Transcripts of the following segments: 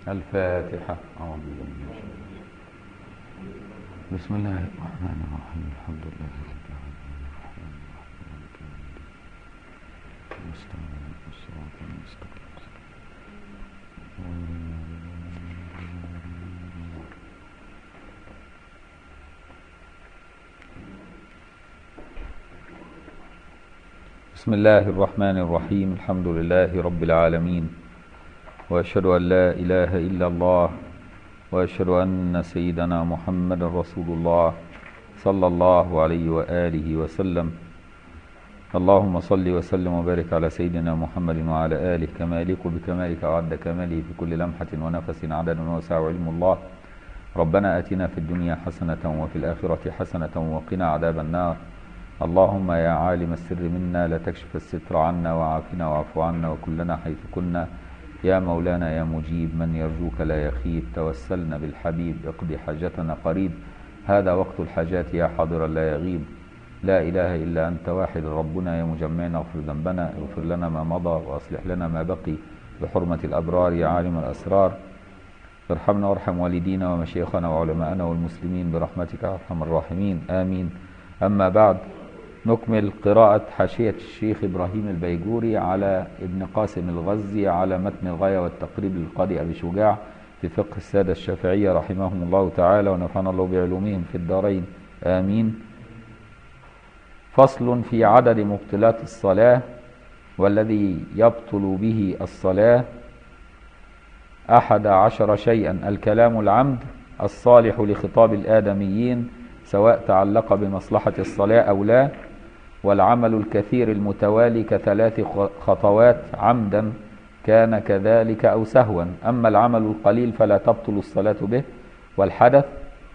الفاتحة أعوذ بالله من الشيطان بسم الله الرحمن الرحيم الحمد لله رب العالمين الرحمن الرحيم مالك يوم الدين المستعان والصراط المستقيم بسم الله الرحمن الرحيم الحمد لله رب العالمين واشهد ان لا اله الا الله واشهد ان سيدنا محمد رسول الله صلى الله عليه واله وسلم اللهم صل وسلم وبارك على سيدنا محمد وعلى اله كما يليق بكمالك وعد كماله في كل لمحه ونفس عدد وسع علم الله ربنا اتنا في الدنيا حسنه وفي الاخره حسنه وقنا عذاب النار اللهم يا عالم السر منا لا تكشف الستر عنا وعافنا واعف عنا وكلنا حيث كنا يا مولانا يا مجيب من يرجوك لا يخيب توسلنا بالحبيب اقض حاجتنا قريب هذا وقت الحاجات يا حاضرا لا يغيب لا إله إلا أنت واحد ربنا يا مجمعنا اغفر ذنبنا اغفر لنا ما مضى وأصلح لنا ما بقي بحرمة الأبرار يا عالم الأسرار ارحمنا وارحم والدينا ومشايخنا وعلماءنا والمسلمين برحمتك يا أرحم الراحمين آمين أما بعد نكمل قراءة حاشية الشيخ إبراهيم البيجوري على ابن قاسم الغزي على متن الغاية والتقريب للقاضي أبي شجاع في فقه السادة الشافعية رحمهم الله تعالى ونفعنا الله بعلومهم في الدارين آمين فصل في عدد مبطلات الصلاة والذي يبطل به الصلاة أحد عشر شيئا الكلام العمد الصالح لخطاب الآدميين سواء تعلق بمصلحة الصلاة أو لا والعمل الكثير المتوالي كثلاث خطوات عمدا كان كذلك أو سهوا أما العمل القليل فلا تبطل الصلاة به والحدث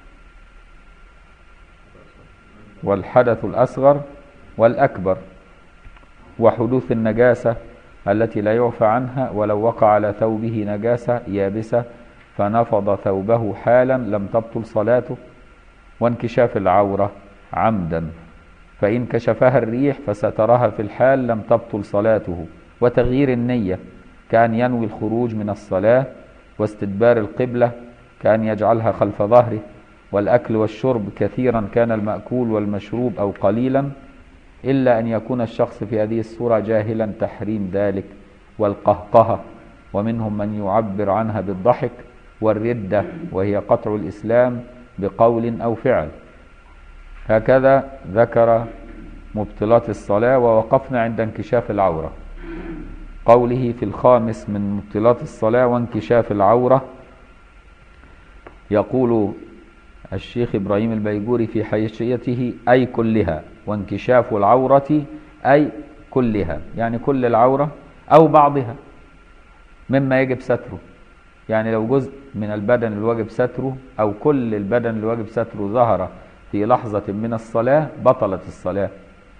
والحدث الأصغر والأكبر وحدوث النجاسة التي لا يعفى عنها ولو وقع على ثوبه نجاسة يابسة فنفض ثوبه حالا لم تبطل صلاته وانكشاف العورة عمدا فإن كشفها الريح فسترها في الحال لم تبطل صلاته وتغيير النية كأن ينوي الخروج من الصلاة واستدبار القبلة كأن يجعلها خلف ظهره والأكل والشرب كثيرا كان المأكول والمشروب أو قليلا إلا أن يكون الشخص في هذه الصورة جاهلا تحريم ذلك والقهقهة ومنهم من يعبر عنها بالضحك والردة وهي قطع الإسلام بقول أو فعل هكذا ذكر مبطلات الصلاة ووقفنا عند انكشاف العورة قوله في الخامس من مبطلات الصلاة وانكشاف العورة يقول الشيخ إبراهيم البيجوري في حاشيته أي كلها وانكشاف العورة أي كلها يعني كل العورة أو بعضها مما يجب ستره يعني لو جزء من البدن الواجب ستره أو كل البدن الواجب ستره ظهر في لحظة من الصلاة بطلت الصلاة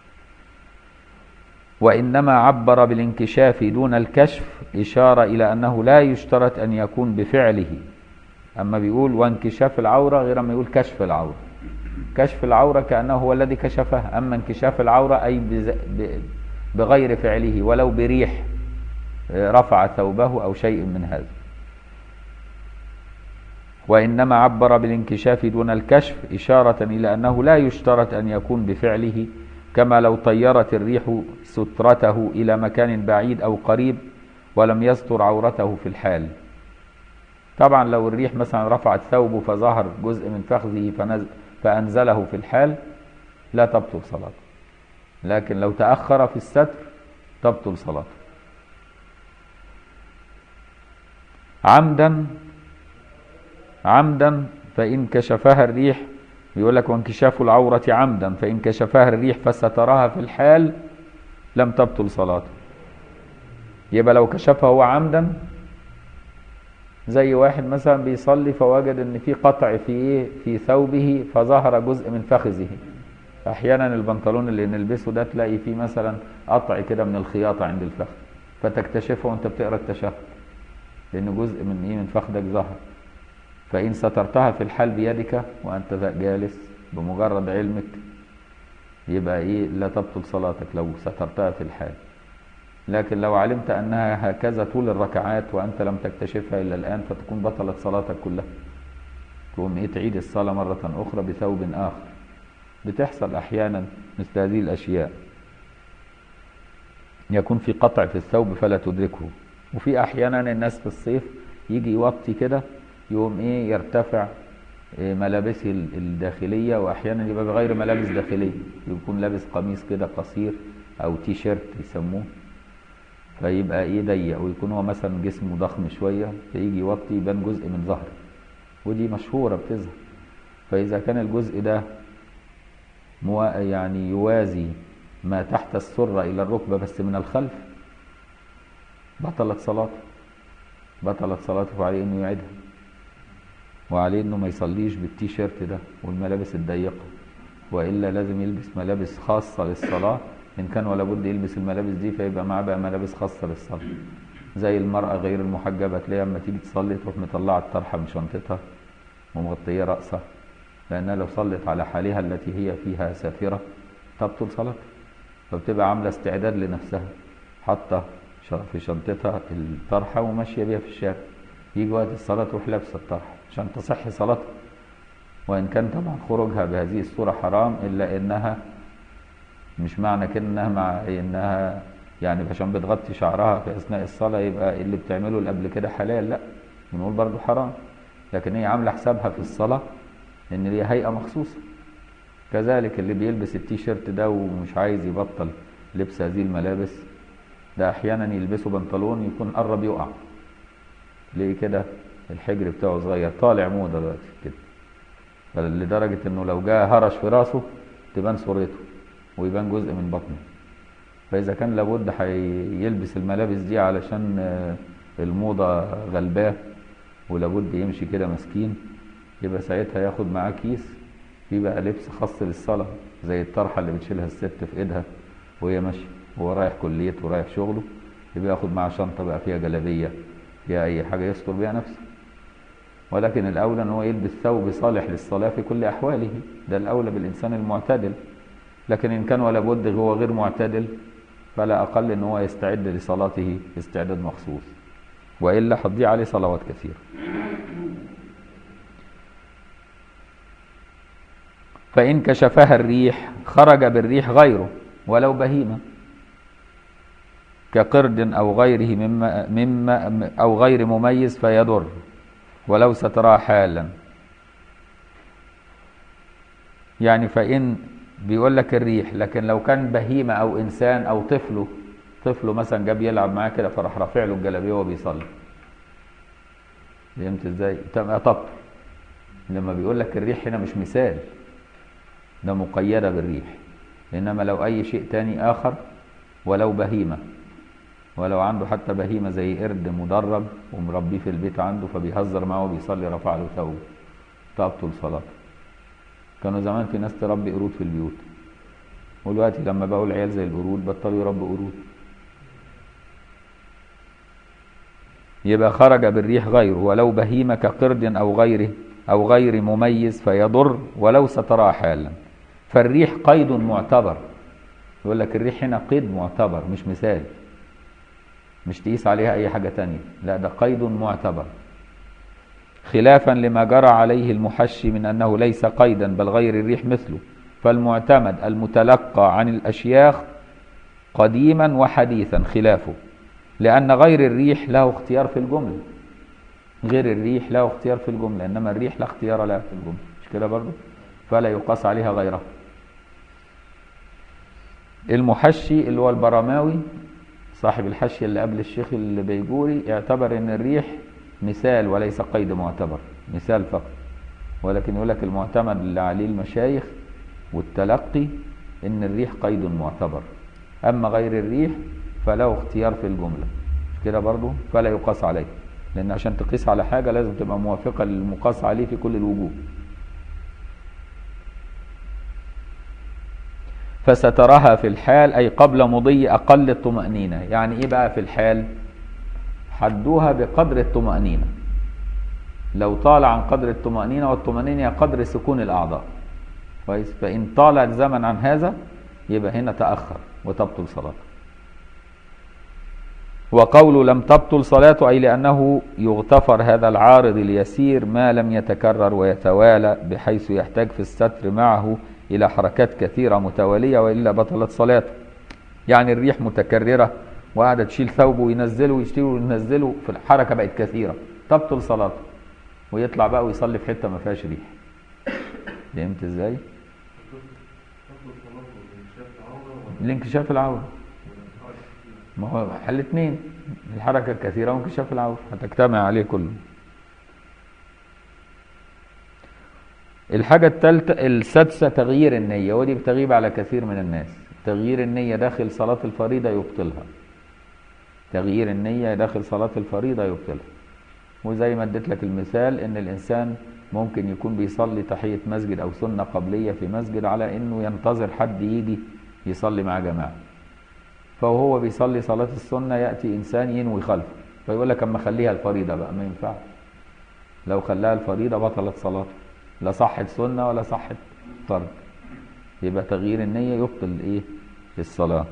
وإنما عبر بالانكشاف دون الكشف إشارة إلى أنه لا يشترط أن يكون بفعله أما بيقول وانكشاف العورة غير ما يقول كشف العورة كشف العورة كأنه هو الذي كشفها أما انكشاف العورة أي بغير فعله ولو بريح رفع ثوبه أو شيء من هذا وإنما عبر بالانكشاف دون الكشف إشارة إلى أنه لا يشترط أن يكون بفعله كما لو طيرت الريح سترته إلى مكان بعيد أو قريب ولم يستر عورته في الحال طبعا لو الريح مثلا رفعت ثوبه فظهر جزء من فخذه فنزل فأنزله في الحال لا تبطل صلاته لكن لو تأخر في الستر تبطل صلاته عمدا عمدا فإن كشفها الريح بيقول لك وانكشاف العورة عمدا فإن كشفها الريح فسترها في الحال لم تبطل صلاته يبقى لو كشفها هو عمدا زي واحد مثلا بيصلي فوجد ان في قطع في ايه في ثوبه فظهر جزء من فخذه احيانا البنطلون اللي نلبسه ده تلاقي فيه مثلا قطع كده من الخياطه عند الفخذ فتكتشفه وانت بتقرا التشهد لان جزء من ايه من فخذك ظهر فإن سترتها في الحال بيدك وأنت جالس بمجرد علمك يبقى إيه لا تبطل صلاتك لو سترتها في الحال لكن لو علمت أنها هكذا طول الركعات وأنت لم تكتشفها إلا الآن فتكون بطلت صلاتك كلها تقوم إيه تعيد الصلاة مرة أخرى بثوب آخر بتحصل أحيانا مثل هذه الأشياء يكون في قطع في الثوب فلا تدركه وفي أحيانا الناس في الصيف يجي يوطي كده يقوم إيه يرتفع إيه ملابسه الداخلية وأحيانا يبقى بغير ملابس داخلية يكون لابس قميص كده قصير أو تي شيرت يسموه فيبقى ايه ضيق ويكون هو مثلا جسمه ضخم شويه فيجي يوطي يبان جزء من ظهره ودي مشهوره بتظهر فاذا كان الجزء ده مو يعني يوازي ما تحت السره الى الركبه بس من الخلف بطلت صلاته بطلت صلاته وعليه انه يعيدها وعليه انه ما يصليش بالتي شيرت ده والملابس الضيقه والا لازم يلبس ملابس خاصه للصلاه إن كان ولا بد يلبس الملابس دي فيبقى معاه بقى ملابس خاصة للصلاة زي المرأة غير المحجبة تلاقيها لما تيجي تصلي تروح مطلعة الطرحة من شنطتها ومغطية رأسها لأنها لو صلت على حالها التي هي فيها سافرة تبطل صلاتها فبتبقى عاملة استعداد لنفسها حاطة في شنطتها الطرحة وماشية بيها في الشارع يجي وقت الصلاة تروح لابسة الطرحة عشان تصح صلاتها وإن كان طبعا خروجها بهذه الصورة حرام إلا إنها مش معنى كده انها مع انها يعني عشان بتغطي شعرها في اثناء الصلاه يبقى اللي بتعمله اللي قبل كده حلال لا بنقول برضه حرام لكن هي عامله حسابها في الصلاه ان ليها هيئه مخصوصه كذلك اللي بيلبس التي شيرت ده ومش عايز يبطل لبس هذه الملابس ده احيانا يلبسوا بنطلون يكون قرب يقع ليه كده الحجر بتاعه صغير طالع موضه دلوقتي كده لدرجه انه لو جاء هرش في راسه تبان صورته ويبان جزء من بطنه فإذا كان لابد هيلبس الملابس دي علشان الموضة غلباه ولابد يمشي كده مسكين يبقى ساعتها ياخد معاه كيس فيه بقى لبس خاص للصلاة زي الطرحة اللي بتشيلها الست في ايدها وهي ماشية وهو رايح كليته ورايح شغله يبقى ياخد معاه شنطة بقى فيها جلابية فيها أي حاجة يستر بيها نفسه ولكن الأولى أن هو يلبس ثوب صالح للصلاة في كل أحواله ده الأولى بالإنسان المعتدل لكن إن كان ولا بد هو غير معتدل فلا أقل أن هو يستعد لصلاته استعداد مخصوص وإلا هتضيع عليه صلوات كثيرة فإن كشفها الريح خرج بالريح غيره ولو بهيمة كقرد أو غيره مما, مما أو غير مميز فيضر ولو ستراه حالا يعني فإن بيقول لك الريح لكن لو كان بهيمة أو إنسان أو طفله طفله مثلا جاب يلعب معاه كده فراح رافع له الجلابية وهو بيصلي فهمت ازاي؟ تبقى طب لما بيقول لك الريح هنا مش مثال ده مقيدة بالريح إنما لو أي شيء تاني آخر ولو بهيمة ولو عنده حتى بهيمة زي قرد مدرب ومربيه في البيت عنده فبيهزر معاه وبيصلي رفع له ثوب تبطل صلاته كانوا زمان في ناس تربي قرود في البيوت ودلوقتي لما بقوا العيال زي القرود بطلوا يربوا قرود يبقى خرج بالريح غيره ولو بهيمة كقرد أو غيره أو غير مميز فيضر ولو سترى حالا فالريح قيد معتبر يقول لك الريح هنا قيد معتبر مش مثال مش تقيس عليها أي حاجة تانية لا ده قيد معتبر خلافا لما جرى عليه المحشي من أنه ليس قيدا بل غير الريح مثله فالمعتمد المتلقى عن الأشياخ قديما وحديثا خلافه لأن غير الريح له اختيار في الجملة غير الريح له اختيار في الجملة إنما الريح لا اختيار لها في الجملة مش كده برضه فلا يقاس عليها غيرها المحشي اللي هو البرماوي صاحب الحشي اللي قبل الشيخ البيجوري اعتبر ان الريح مثال وليس قيد معتبر مثال فقط ولكن يقول لك المعتمد اللي عليه المشايخ والتلقي ان الريح قيد معتبر اما غير الريح فله اختيار في الجمله مش كده برضه فلا يقاس عليه لان عشان تقيس على حاجه لازم تبقى موافقه للمقاس عليه في كل الوجوه فسترها في الحال أي قبل مضي أقل الطمأنينة يعني إيه بقى في الحال حدوها بقدر الطمأنينة لو طال عن قدر الطمأنينة والطمأنينة قدر سكون الأعضاء كويس فإن طال الزمن عن هذا يبقى هنا تأخر وتبطل صلاته وقول لم تبطل صلاته أي لأنه يغتفر هذا العارض اليسير ما لم يتكرر ويتوالى بحيث يحتاج في الستر معه إلى حركات كثيرة متوالية وإلا بطلت صلاته يعني الريح متكررة وقاعدة تشيل ثوبه وينزله ويشتري وينزله في الحركة بقت كثيرة تبطل صلاته ويطلع بقى ويصلي في حتة ما فيهاش ريح فهمت ازاي؟ الانكشاف العورة ما هو الاثنين الحركة الكثيرة وانكشاف العورة هتجتمع عليه كله الحاجة الثالثة السادسة تغيير النية ودي بتغيب على كثير من الناس تغيير النية داخل صلاة الفريضة يبطلها تغيير النية داخل صلاة الفريضة يبطلها وزي ما اديت لك المثال ان الانسان ممكن يكون بيصلي تحية مسجد او سنة قبلية في مسجد على انه ينتظر حد يجي يصلي مع جماعة فهو بيصلي صلاة السنة يأتي إنسان ينوي خلفه فيقول لك أما خليها الفريضة بقى ما ينفعش لو خلاها الفريضة بطلت صلاته لا صحت سنة ولا صحت فرض يبقى تغيير النية يبطل إيه الصلاة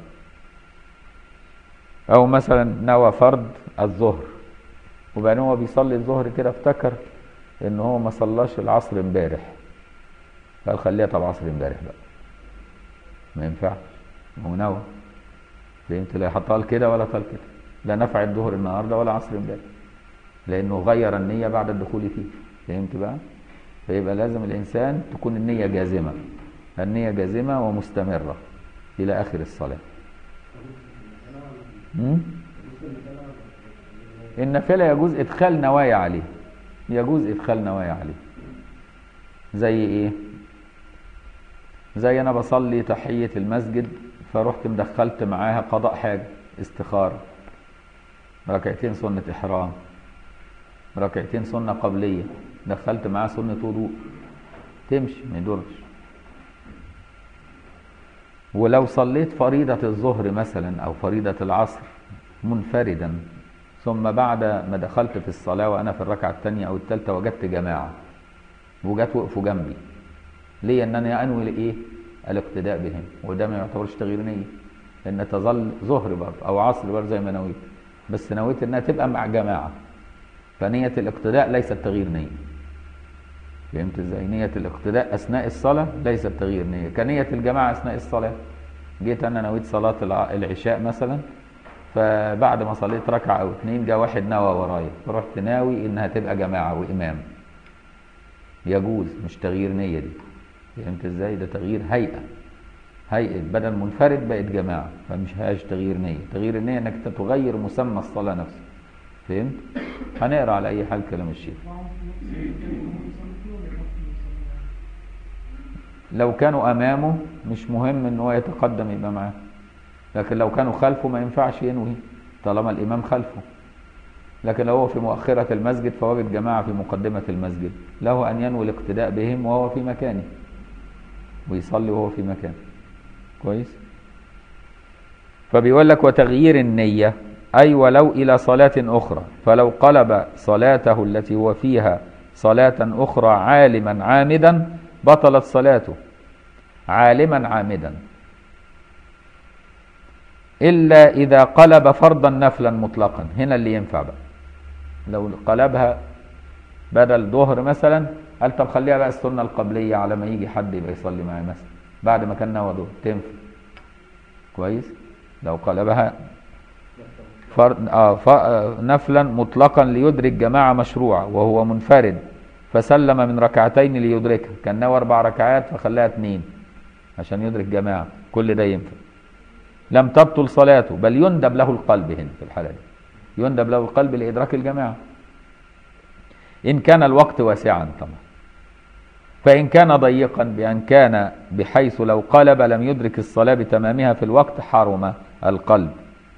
أو مثلا نوى فرض الظهر وبعدين هو بيصلي الظهر كده افتكر إن هو ما صلاش العصر امبارح فقال خليها طب عصر امبارح بقى ما ينفعش هو نوى فهمت لا حطها كده ولا طال كده لا نفع الظهر النهارده ولا عصر امبارح لانه غير النيه بعد الدخول فيه فهمت بقى فيبقى لازم الانسان تكون النيه جازمه النيه جازمه ومستمره الى اخر الصلاه م? النافله يجوز ادخال نوايا عليه يجوز ادخال نوايا عليه زي ايه زي انا بصلي تحيه المسجد فرحت مدخلت معاها قضاء حاجة استخارة ركعتين سنة إحرام ركعتين سنة قبلية دخلت معاها سنة وضوء تمشي ما يدورش ولو صليت فريضة الظهر مثلا أو فريضة العصر منفردا ثم بعد ما دخلت في الصلاة وأنا في الركعة الثانية أو الثالثة وجدت جماعة وجت وقفوا جنبي ليه ان انا انوي لايه الاقتداء بهم وده ما يعتبرش تغيير نيه لان تظل ظهر برضه او عصر برضه زي ما نويت بس نويت انها تبقى مع جماعه فنيه الاقتداء ليست تغيير نيه فهمت ازاي نيه الاقتداء اثناء الصلاه ليست تغيير نيه كنيه الجماعه اثناء الصلاه جيت انا نويت صلاه العشاء مثلا فبعد ما صليت ركعه او اتنين جاء واحد نوى ورايا فرحت ناوي انها تبقى جماعه وامام يجوز مش تغيير نيه دي فهمت ازاي ده تغيير هيئه هيئه بدل منفرد بقت جماعه فمش هاش تغيير نيه تغيير النيه انك تغير مسمى الصلاه نفسه فهمت هنقرا على اي حال كلام الشيخ لو كانوا امامه مش مهم ان هو يتقدم يبقى معاه لكن لو كانوا خلفه ما ينفعش ينوي طالما الامام خلفه لكن لو هو في مؤخرة المسجد فوجد جماعة في مقدمة المسجد له أن ينوي الاقتداء بهم وهو في مكانه ويصلي وهو في مكانه كويس فبيقول لك وتغيير النية أي ولو إلى صلاة أخرى فلو قلب صلاته التي هو فيها صلاة أخرى عالما عامدا بطلت صلاته عالما عامدا إلا إذا قلب فرضا نفلا مطلقا هنا اللي ينفع بقى لو قلبها بدل ظهر مثلا قال طب خليها بقى السنة القبلية على ما يجي حد يبقى يصلي معايا مثلا بعد ما كان نوى ظهر تنفع كويس لو قلبها فرض آه ف... نفلا مطلقا ليدرك جماعة مشروعة وهو منفرد فسلم من ركعتين ليدركها كان نوى أربع ركعات فخلاها اثنين عشان يدرك جماعة كل ده ينفع لم تبطل صلاته بل يندب له القلب هنا في الحالة دي يندب له القلب لإدراك الجماعة إن كان الوقت واسعا طبعا فإن كان ضيقا بأن كان بحيث لو قلب لم يدرك الصلاة بتمامها في الوقت حرم القلب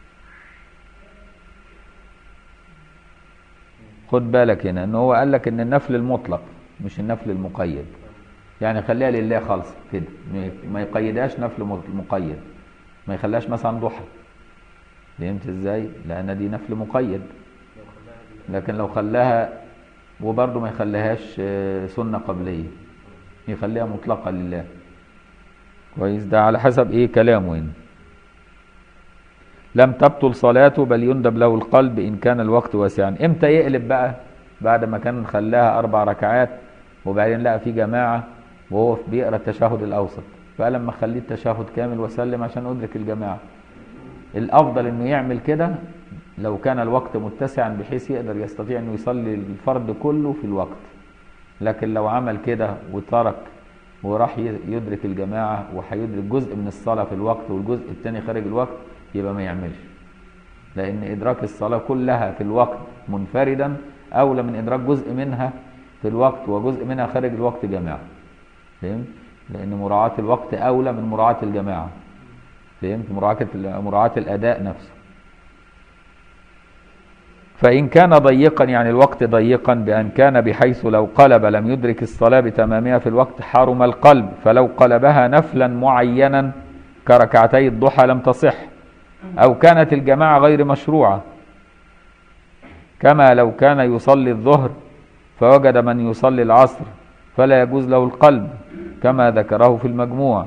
خد بالك هنا ان هو قال لك ان النفل المطلق مش النفل المقيد يعني خليها لله خالص كده ما يقيدهاش نفل مقيد ما يخليهاش مثلا ضحى فهمت ازاي لان دي نفل مقيد لكن لو خلاها وبرضه ما يخليهاش سنه قبليه يخليها مطلقه لله كويس ده على حسب ايه كلامه هنا لم تبطل صلاته بل يندب له القلب إن كان الوقت واسعا إمتى يقلب بقى بعد ما كان خلاها أربع ركعات وبعدين لقى في جماعة وهو بيقرأ التشهد الأوسط فقال لما خليه التشهد كامل وسلم عشان أدرك الجماعة الأفضل إنه يعمل كده لو كان الوقت متسعا بحيث يقدر يستطيع إنه يصلي الفرض كله في الوقت لكن لو عمل كده وترك وراح يدرك الجماعة وهيدرك جزء من الصلاة في الوقت والجزء الثاني خارج الوقت يبقى ما يعملش لأن إدراك الصلاة كلها في الوقت منفردا أولى من إدراك جزء منها في الوقت وجزء منها خارج الوقت جماعة فهمت؟ لأن مراعاة الوقت أولى من مراعاة الجماعة فهمت؟ مراعاة مراعاة الأداء نفسه فإن كان ضيقا يعني الوقت ضيقا بأن كان بحيث لو قلب لم يدرك الصلاة بتمامها في الوقت حرم القلب فلو قلبها نفلا معينا كركعتي الضحى لم تصح أو كانت الجماعة غير مشروعة كما لو كان يصلي الظهر فوجد من يصلي العصر فلا يجوز له القلب كما ذكره في المجموع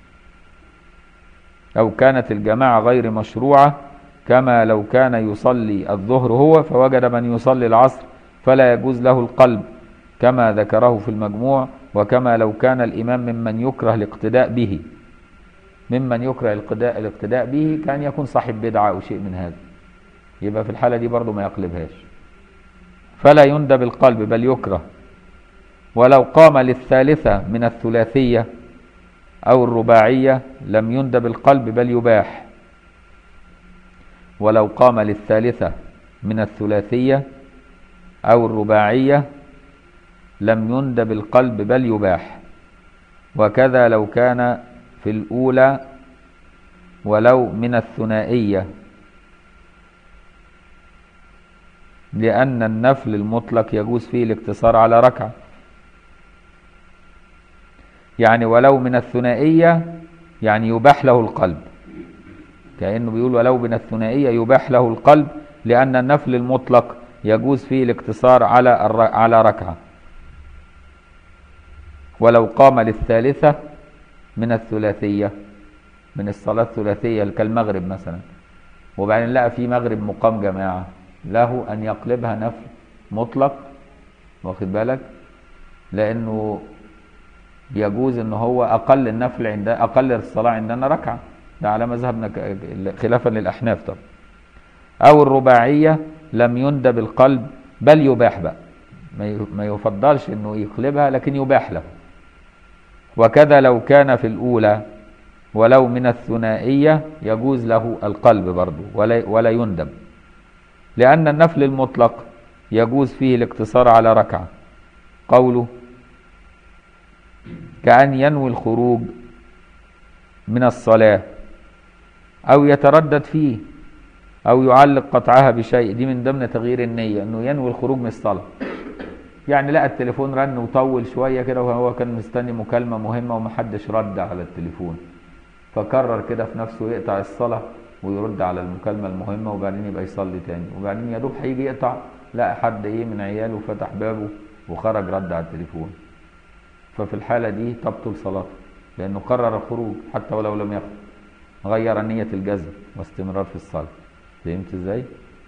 أو كانت الجماعة غير مشروعة كما لو كان يصلي الظهر هو فوجد من يصلي العصر فلا يجوز له القلب كما ذكره في المجموع وكما لو كان الإمام ممن يكره الاقتداء به ممن يكره الاقتداء, الاقتداء به كان يكون صاحب بدعة أو شيء من هذا يبقى في الحالة دي برضه ما يقلبهاش فلا يندب القلب بل يكره ولو قام للثالثة من الثلاثية أو الرباعية لم يندب القلب بل يباح ولو قام للثالثة من الثلاثية أو الرباعية لم يندب القلب بل يباح وكذا لو كان في الأولى ولو من الثنائية لأن النفل المطلق يجوز فيه الاقتصار على ركعة يعني ولو من الثنائية يعني يباح له القلب كأنه بيقول ولو من الثنائية يباح له القلب لأن النفل المطلق يجوز فيه الاقتصار على على ركعة ولو قام للثالثة من الثلاثية من الصلاة الثلاثية كالمغرب مثلا وبعدين لقى في مغرب مقام جماعة له أن يقلبها نفل مطلق واخد بالك لأنه يجوز ان هو اقل النفل عند اقل الصلاه عندنا ركعه ده على مذهبنا خلافا للاحناف طبعا او الرباعيه لم يندب القلب بل يباح بقى ما يفضلش انه يقلبها لكن يباح له وكذا لو كان في الاولى ولو من الثنائيه يجوز له القلب برضه ولا ولا يندب لان النفل المطلق يجوز فيه الاقتصار على ركعه قوله كأن ينوي الخروج من الصلاة أو يتردد فيه أو يعلق قطعها بشيء دي من ضمن تغيير النية إنه ينوي الخروج من الصلاة يعني لقى التليفون رن وطول شوية كده وهو كان مستني مكالمة مهمة ومحدش رد على التليفون فقرر كده في نفسه يقطع الصلاة ويرد على المكالمة المهمة وبعدين يبقى يصلي تاني وبعدين يا دوب هيجي يقطع لقى حد ايه من عياله فتح بابه وخرج رد على التليفون ففي الحالة دي تبطل صلاته لأنه قرر الخروج حتى ولو لم يخرج غير نية الجزم واستمرار في الصلاة فهمت ازاي؟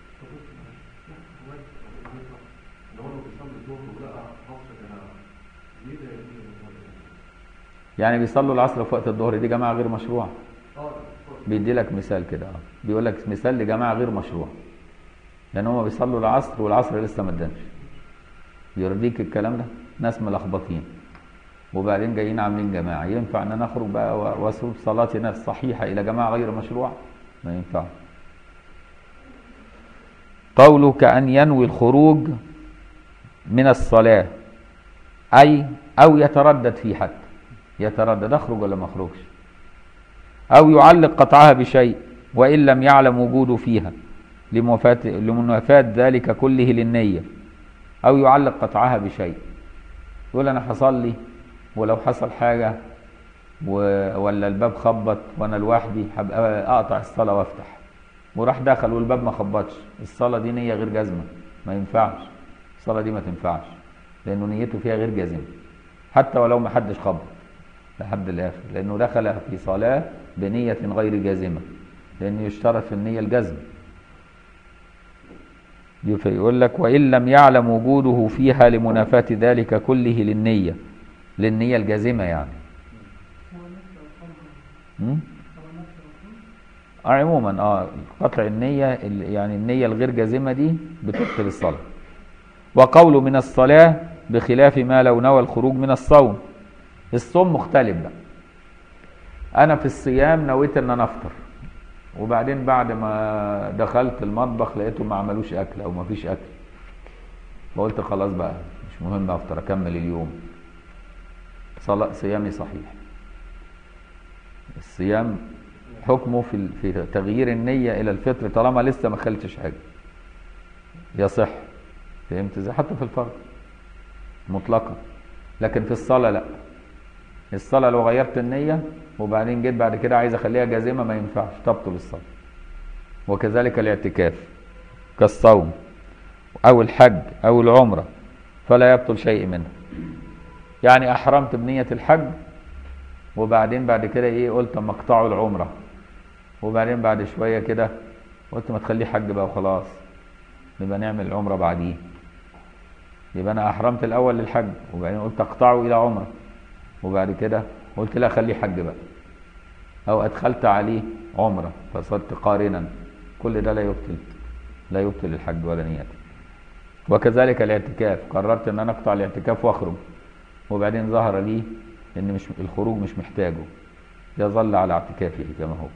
يعني بيصلوا العصر في وقت الظهر دي جماعة غير مشروعة بيدي لك مثال كده اه بيقول لك مثال لجماعة غير مشروعة لأن هم بيصلوا العصر والعصر لسه ما ادانش يرضيك الكلام ده ناس ملخبطين وبعدين جايين عاملين جماعة ينفع ان انا اخرج بقى واسوب صلاتنا الصحيحة الى جماعة غير مشروعة ما ينفع قوله كأن ينوي الخروج من الصلاة أي أو يتردد في حتى يتردد أخرج ولا ما أخرجش أو يعلق قطعها بشيء وإن لم يعلم وجوده فيها لمنافاة ذلك كله للنية أو يعلق قطعها بشيء يقول أنا هصلي ولو حصل حاجة و... ولا الباب خبط وأنا لوحدي هبقى أقطع الصلاة وأفتح وراح دخل والباب ما خبطش الصلاة دي نية غير جازمة ما ينفعش الصلاة دي ما تنفعش لأنه نيته فيها غير جازمة حتى ولو ما حدش خبط لحد الآخر لأنه دخل في صلاة بنية غير جازمة لأن يشترط في النية الجزم يقول لك وإن لم يعلم وجوده فيها لمنافاة ذلك كله للنية للنية الجازمة يعني م? آه عموما اه قطع النية ال- يعني النية الغير جازمة دي بتبطل الصلاة وقول من الصلاة بخلاف ما لو نوى الخروج من الصوم الصوم مختلف بقى انا في الصيام نويت ان انا افطر وبعدين بعد ما دخلت المطبخ لقيته ما عملوش اكل او ما فيش اكل فقلت خلاص بقى مش مهم افطر اكمل اليوم صلاة صيامي صحيح الصيام حكمه في في تغيير النية إلى الفطر طالما لسه ما خلتش حاجة يصح فهمت ازاي حتى في الفرض مطلقا لكن في الصلاة لا الصلاة لو غيرت النية وبعدين جيت بعد كده عايز اخليها جازمة ما ينفعش تبطل الصلاة وكذلك الاعتكاف كالصوم او الحج او العمرة فلا يبطل شيء منها يعني احرمت بنية الحج وبعدين بعد كده ايه قلت اما اقطعوا العمرة وبعدين بعد شوية كده قلت ما تخليه حج بقى وخلاص نبقى نعمل العمرة بعديه يبقى انا احرمت الاول للحج وبعدين قلت اقطعه الى عمرة وبعد كده قلت لا خليه حج بقى او ادخلت عليه عمرة فصرت قارنا كل ده لا يبطل لا يبطل الحج ولا نيته وكذلك الاعتكاف قررت ان انا اقطع الاعتكاف واخرج وبعدين ظهر لي ان مش الخروج مش محتاجه يظل على اعتكافه كما هو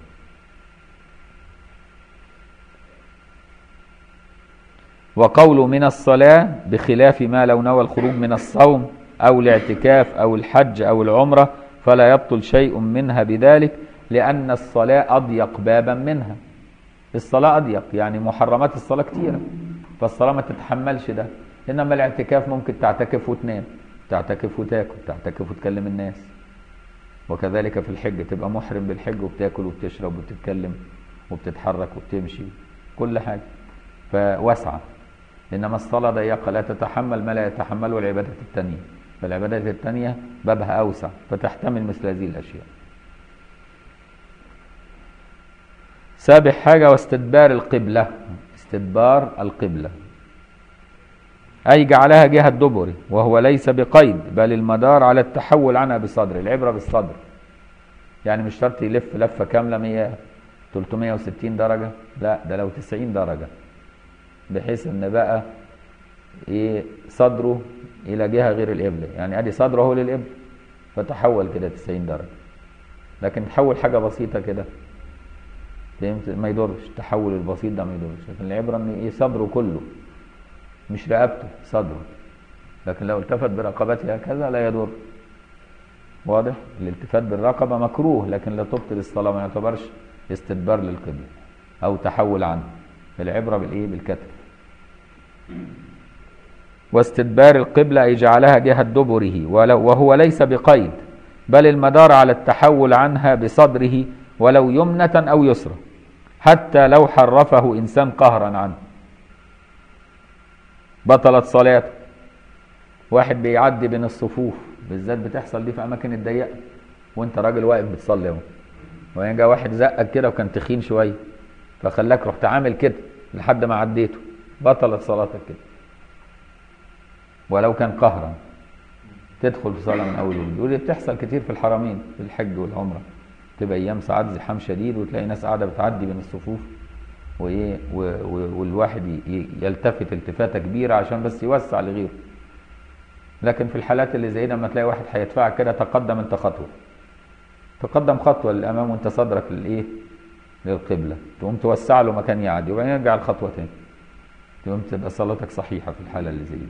وقول من الصلاة بخلاف ما لو نوى الخروج من الصوم أو الاعتكاف أو الحج أو العمرة فلا يبطل شيء منها بذلك لأن الصلاة أضيق بابا منها الصلاة أضيق يعني محرمات الصلاة كتيرة فالصلاة ما تتحملش ده إنما الاعتكاف ممكن تعتكف وتنام تعتكف وتاكل تعتكف وتكلم الناس وكذلك في الحج تبقى محرم بالحج وبتاكل وبتشرب وبتتكلم وبتتحرك وبتمشي كل حاجة فواسعة إنما الصلاة ضيقة لا تتحمل ما لا يتحمله العبادات التانية فالعبادات التانية بابها أوسع فتحتمل مثل هذه الأشياء سابع حاجة واستدبار القبلة استدبار القبلة أي جعلها جهة دبر وهو ليس بقيد بل المدار على التحول عنها بصدر العبرة بالصدر يعني مش شرط يلف لفة كاملة 100 360 درجة لا ده لو 90 درجة بحيث ان بقى ايه صدره الى جهة غير القبلة يعني ادي صدره هو للقبلة فتحول كده 90 درجة لكن تحول حاجة بسيطة كده فهمت ما يضرش التحول البسيط ده ما يضرش لكن العبرة ان ايه صدره كله مش رقبته صدره لكن لو التفت برقبته هكذا لا يضر واضح الالتفات بالرقبة مكروه لكن لا تبطل الصلاة ما يعتبرش استدبار للقبلة أو تحول عنه العبرة بالإيه بالكتف واستدبار القبلة أي جعلها جهة دبره ولو وهو ليس بقيد بل المدار على التحول عنها بصدره ولو يمنة أو يسرى حتى لو حرفه إنسان قهرا عنه بطلت صلاته واحد بيعدي بين الصفوف بالذات بتحصل دي في اماكن الضيقه وانت راجل واقف بتصلي اهو وبعدين جه واحد زقك كده وكان تخين شويه فخلاك رحت عامل كده لحد ما عديته بطلت صلاتك كده ولو كان قهرا تدخل في صلاه من اول وجديد ودي بتحصل كتير في الحرمين في الحج والعمره تبقى ايام ساعات زحام شديد وتلاقي ناس قاعده بتعدي بين الصفوف وايه والواحد يلتفت التفاته كبيره عشان بس يوسع لغيره لكن في الحالات اللي زي لما تلاقي واحد هيدفعك كده تقدم انت خطوه تقدم خطوه للامام وانت صدرك للايه للقبله تقوم توسع له مكان يعدي وبعدين يرجع الخطوه تاني تقوم تبقى صلاتك صحيحه في الحاله اللي زي دي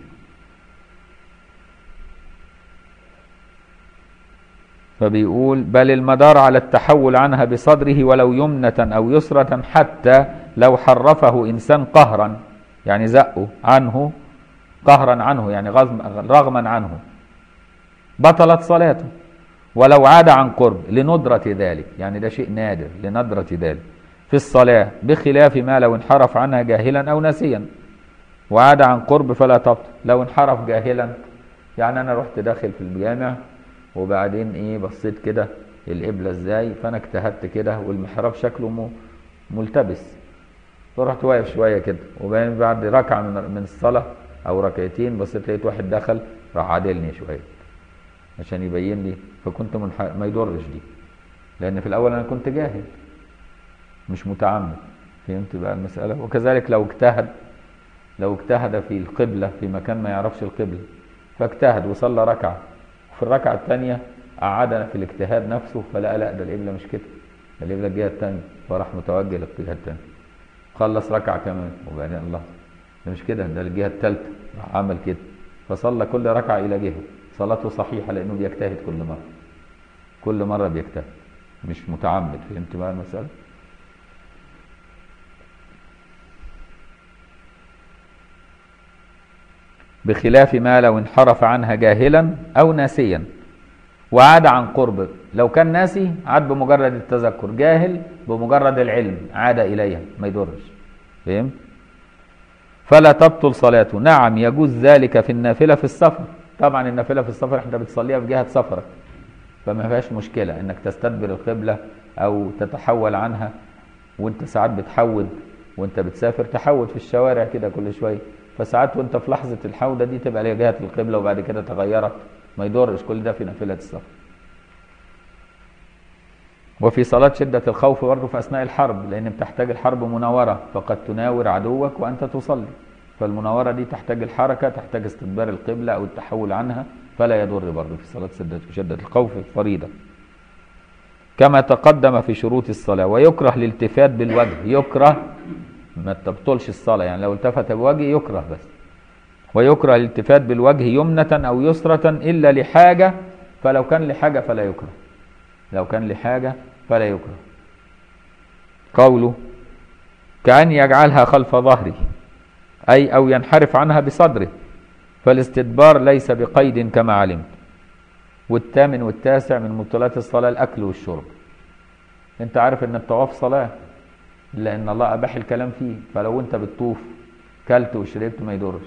فبيقول بل المدار على التحول عنها بصدره ولو يمنة أو يسرة حتى لو حرفه إنسان قهرا يعني زقه عنه قهرا عنه يعني رغما عنه بطلت صلاته ولو عاد عن قرب لندرة ذلك يعني ده شيء نادر لندرة ذلك في الصلاة بخلاف ما لو انحرف عنها جاهلا أو ناسيا وعاد عن قرب فلا تبطل لو انحرف جاهلا يعني أنا رحت داخل في الجامع وبعدين ايه بصيت كده القبلة ازاي فانا اجتهدت كده والمحراب شكله ملتبس فرحت واقف شويه كده وبعدين بعد ركعه من من الصلاه او ركعتين بصيت لقيت واحد دخل راح عادلني شويه عشان يبين لي فكنت منح... ما يضرش دي لان في الاول انا كنت جاهل مش متعمد فهمت بقى المساله وكذلك لو اجتهد لو اجتهد في القبله في مكان ما يعرفش القبله فاجتهد وصلى ركعه وفي الركعه الثانيه قعدنا في الاجتهاد نفسه فلقى لا ده القبله مش كده ده القبله الجهه الثانيه فراح متوجه للجهه الثانيه خلص ركعه كمان وبعدين الله ده مش كده ده الجهه الثالثه راح عمل كده فصلى كل ركعه الى جهه صلاته صحيحه لانه بيجتهد كل مره كل مره بيجتهد مش متعمد فهمت بقى المساله بخلاف ما لو انحرف عنها جاهلا او ناسيا وعاد عن قرب لو كان ناسي عاد بمجرد التذكر جاهل بمجرد العلم عاد اليها ما يضرش فهمت فلا تبطل صلاته نعم يجوز ذلك في النافله في السفر طبعا النافله في السفر انت بتصليها في جهه سفرك فما فيهاش مشكله انك تستدبر القبله او تتحول عنها وانت ساعات بتحود وانت بتسافر تحود في الشوارع كده كل شويه فساعات وانت في لحظه الحوده دي تبقى ليها جهه القبله وبعد كده تغيرت ما يضرش كل ده في نافله السفر وفي صلاة شدة الخوف برضه في أثناء الحرب لأن بتحتاج الحرب مناورة فقد تناور عدوك وأنت تصلي فالمناورة دي تحتاج الحركة تحتاج استدبار القبلة أو التحول عنها فلا يضر برضه في صلاة شدة شدة الخوف الفريضة كما تقدم في شروط الصلاة ويكره الالتفات بالوجه يكره ما تبطلش الصلاة يعني لو التفت بوجهه يكره بس ويكره الالتفات بالوجه يمنة أو يسرة إلا لحاجة فلو كان لحاجة فلا يكره لو كان لحاجة فلا يكره قوله كأن يجعلها خلف ظهره أي أو ينحرف عنها بصدره فالاستدبار ليس بقيد كما علمت والثامن والتاسع من مبطلات الصلاة الأكل والشرب أنت عارف أن الطواف صلاة لأن الله أباح الكلام فيه فلو أنت بتطوف كلت وشربت ما يضرش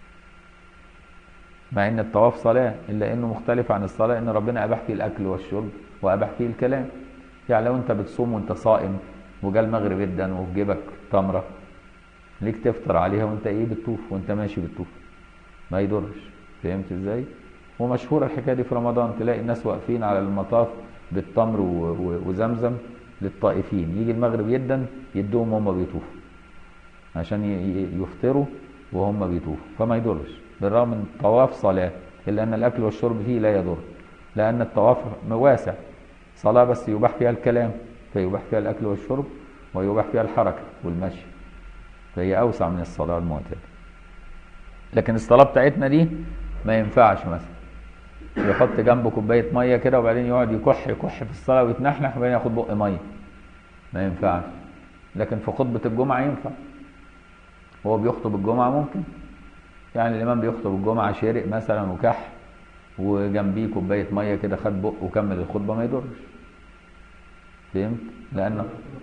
مع ان الطواف صلاه الا انه مختلف عن الصلاه ان ربنا اباح فيه الاكل والشرب واباح فيه الكلام يعني لو انت بتصوم وانت صائم وجا المغرب جدا وفي جيبك تمره ليك تفطر عليها وانت ايه بتطوف وانت ماشي بتطوف ما يضرش فهمت ازاي ومشهوره الحكايه دي في رمضان تلاقي الناس واقفين على المطاف بالتمر وزمزم للطائفين يجي المغرب جدا يدوهم وهم بيطوفوا عشان يفطروا وهم بيطوفوا فما يضرش بالرغم من الطواف صلاة إلا أن الأكل والشرب فيه لا يضر لأن الطواف واسع صلاة بس يباح فيها الكلام فيباح فيها الأكل والشرب ويباح فيها الحركة والمشي فهي أوسع من الصلاة المعتادة لكن الصلاة بتاعتنا دي ما ينفعش مثلا يحط جنبه كوباية مية كده وبعدين يقعد يكح يكح في الصلاة ويتنحنح وبعدين ياخد بق مية ما ينفعش لكن في خطبة الجمعة ينفع هو بيخطب الجمعة ممكن يعني الامام بيخطب الجمعه شرق مثلا وكح وجنبيه كوبايه ميه كده خد بق وكمل الخطبه ما يضرش فهمت لان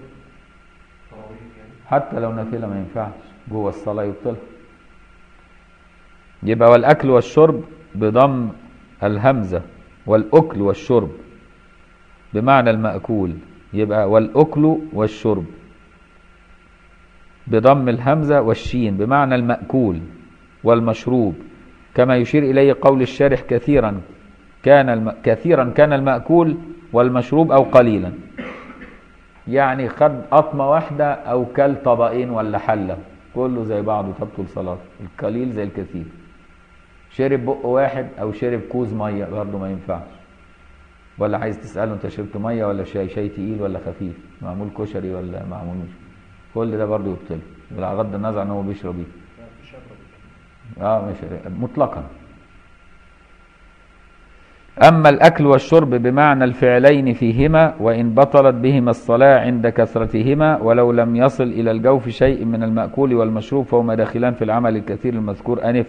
حتى لو نافله ما ينفعش جوه الصلاه يبطلها يبقى والاكل والشرب بضم الهمزه والاكل والشرب بمعنى الماكول يبقى والاكل والشرب بضم الهمزه والشين بمعنى الماكول والمشروب كما يشير إليه قول الشارح كثيرا كان الم... كثيرا كان المأكول والمشروب أو قليلا يعني خد قطمة واحدة أو كل طبقين ولا حلة كله زي بعضه تبطل صلاته القليل زي الكثير شرب بق واحد أو شرب كوز مية برضه ما ينفعش ولا عايز تسأله أنت شربت مية ولا شاي شاي تقيل ولا خفيف معمول كشري ولا معمول مش كل ده برضه يبطل بغض النظر عن هو بيشرب ايه اه مش مطلقا أما الأكل والشرب بمعنى الفعلين فيهما وإن بطلت بهما الصلاة عند كثرتهما ولو لم يصل إلى الجوف شيء من المأكول والمشروب فهما داخلان في العمل الكثير المذكور أنف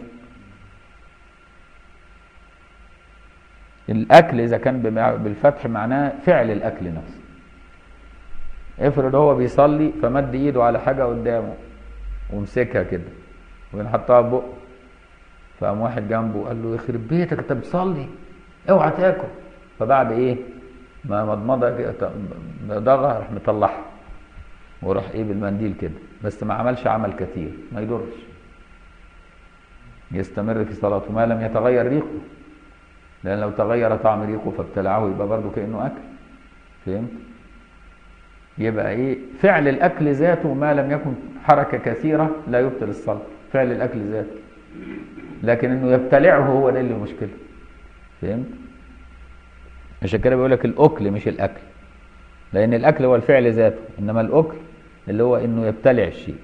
الأكل إذا كان بالفتح معناه فعل الأكل نفسه افرض هو بيصلي فمد إيده على حاجة قدامه ومسكها كده وبعدين حطها في بقه فقام واحد جنبه قال له يخرب بيتك انت بتصلي اوعى تاكل فبعد ايه ما مضمضه ضغه راح مطلعها وراح ايه بالمنديل كده بس ما عملش عمل كثير ما يضرش يستمر في صلاته ما لم يتغير ريقه لان لو تغير طعم ريقه فابتلعه يبقى برضه كانه اكل فهمت يبقى ايه فعل الاكل ذاته ما لم يكن حركه كثيره لا يبطل الصلاه فعل الاكل ذاته لكن انه يبتلعه هو ده اللي مشكله فهمت عشان كده بيقول لك الاكل مش الاكل لان الاكل هو الفعل ذاته انما الاكل اللي هو انه يبتلع الشيء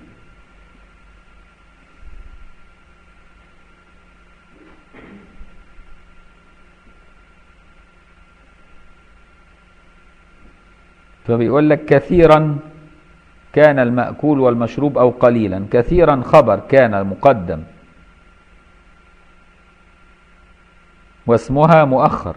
فبيقول لك كثيرا كان المأكول والمشروب أو قليلا كثيرا خبر كان مقدم واسمها مؤخر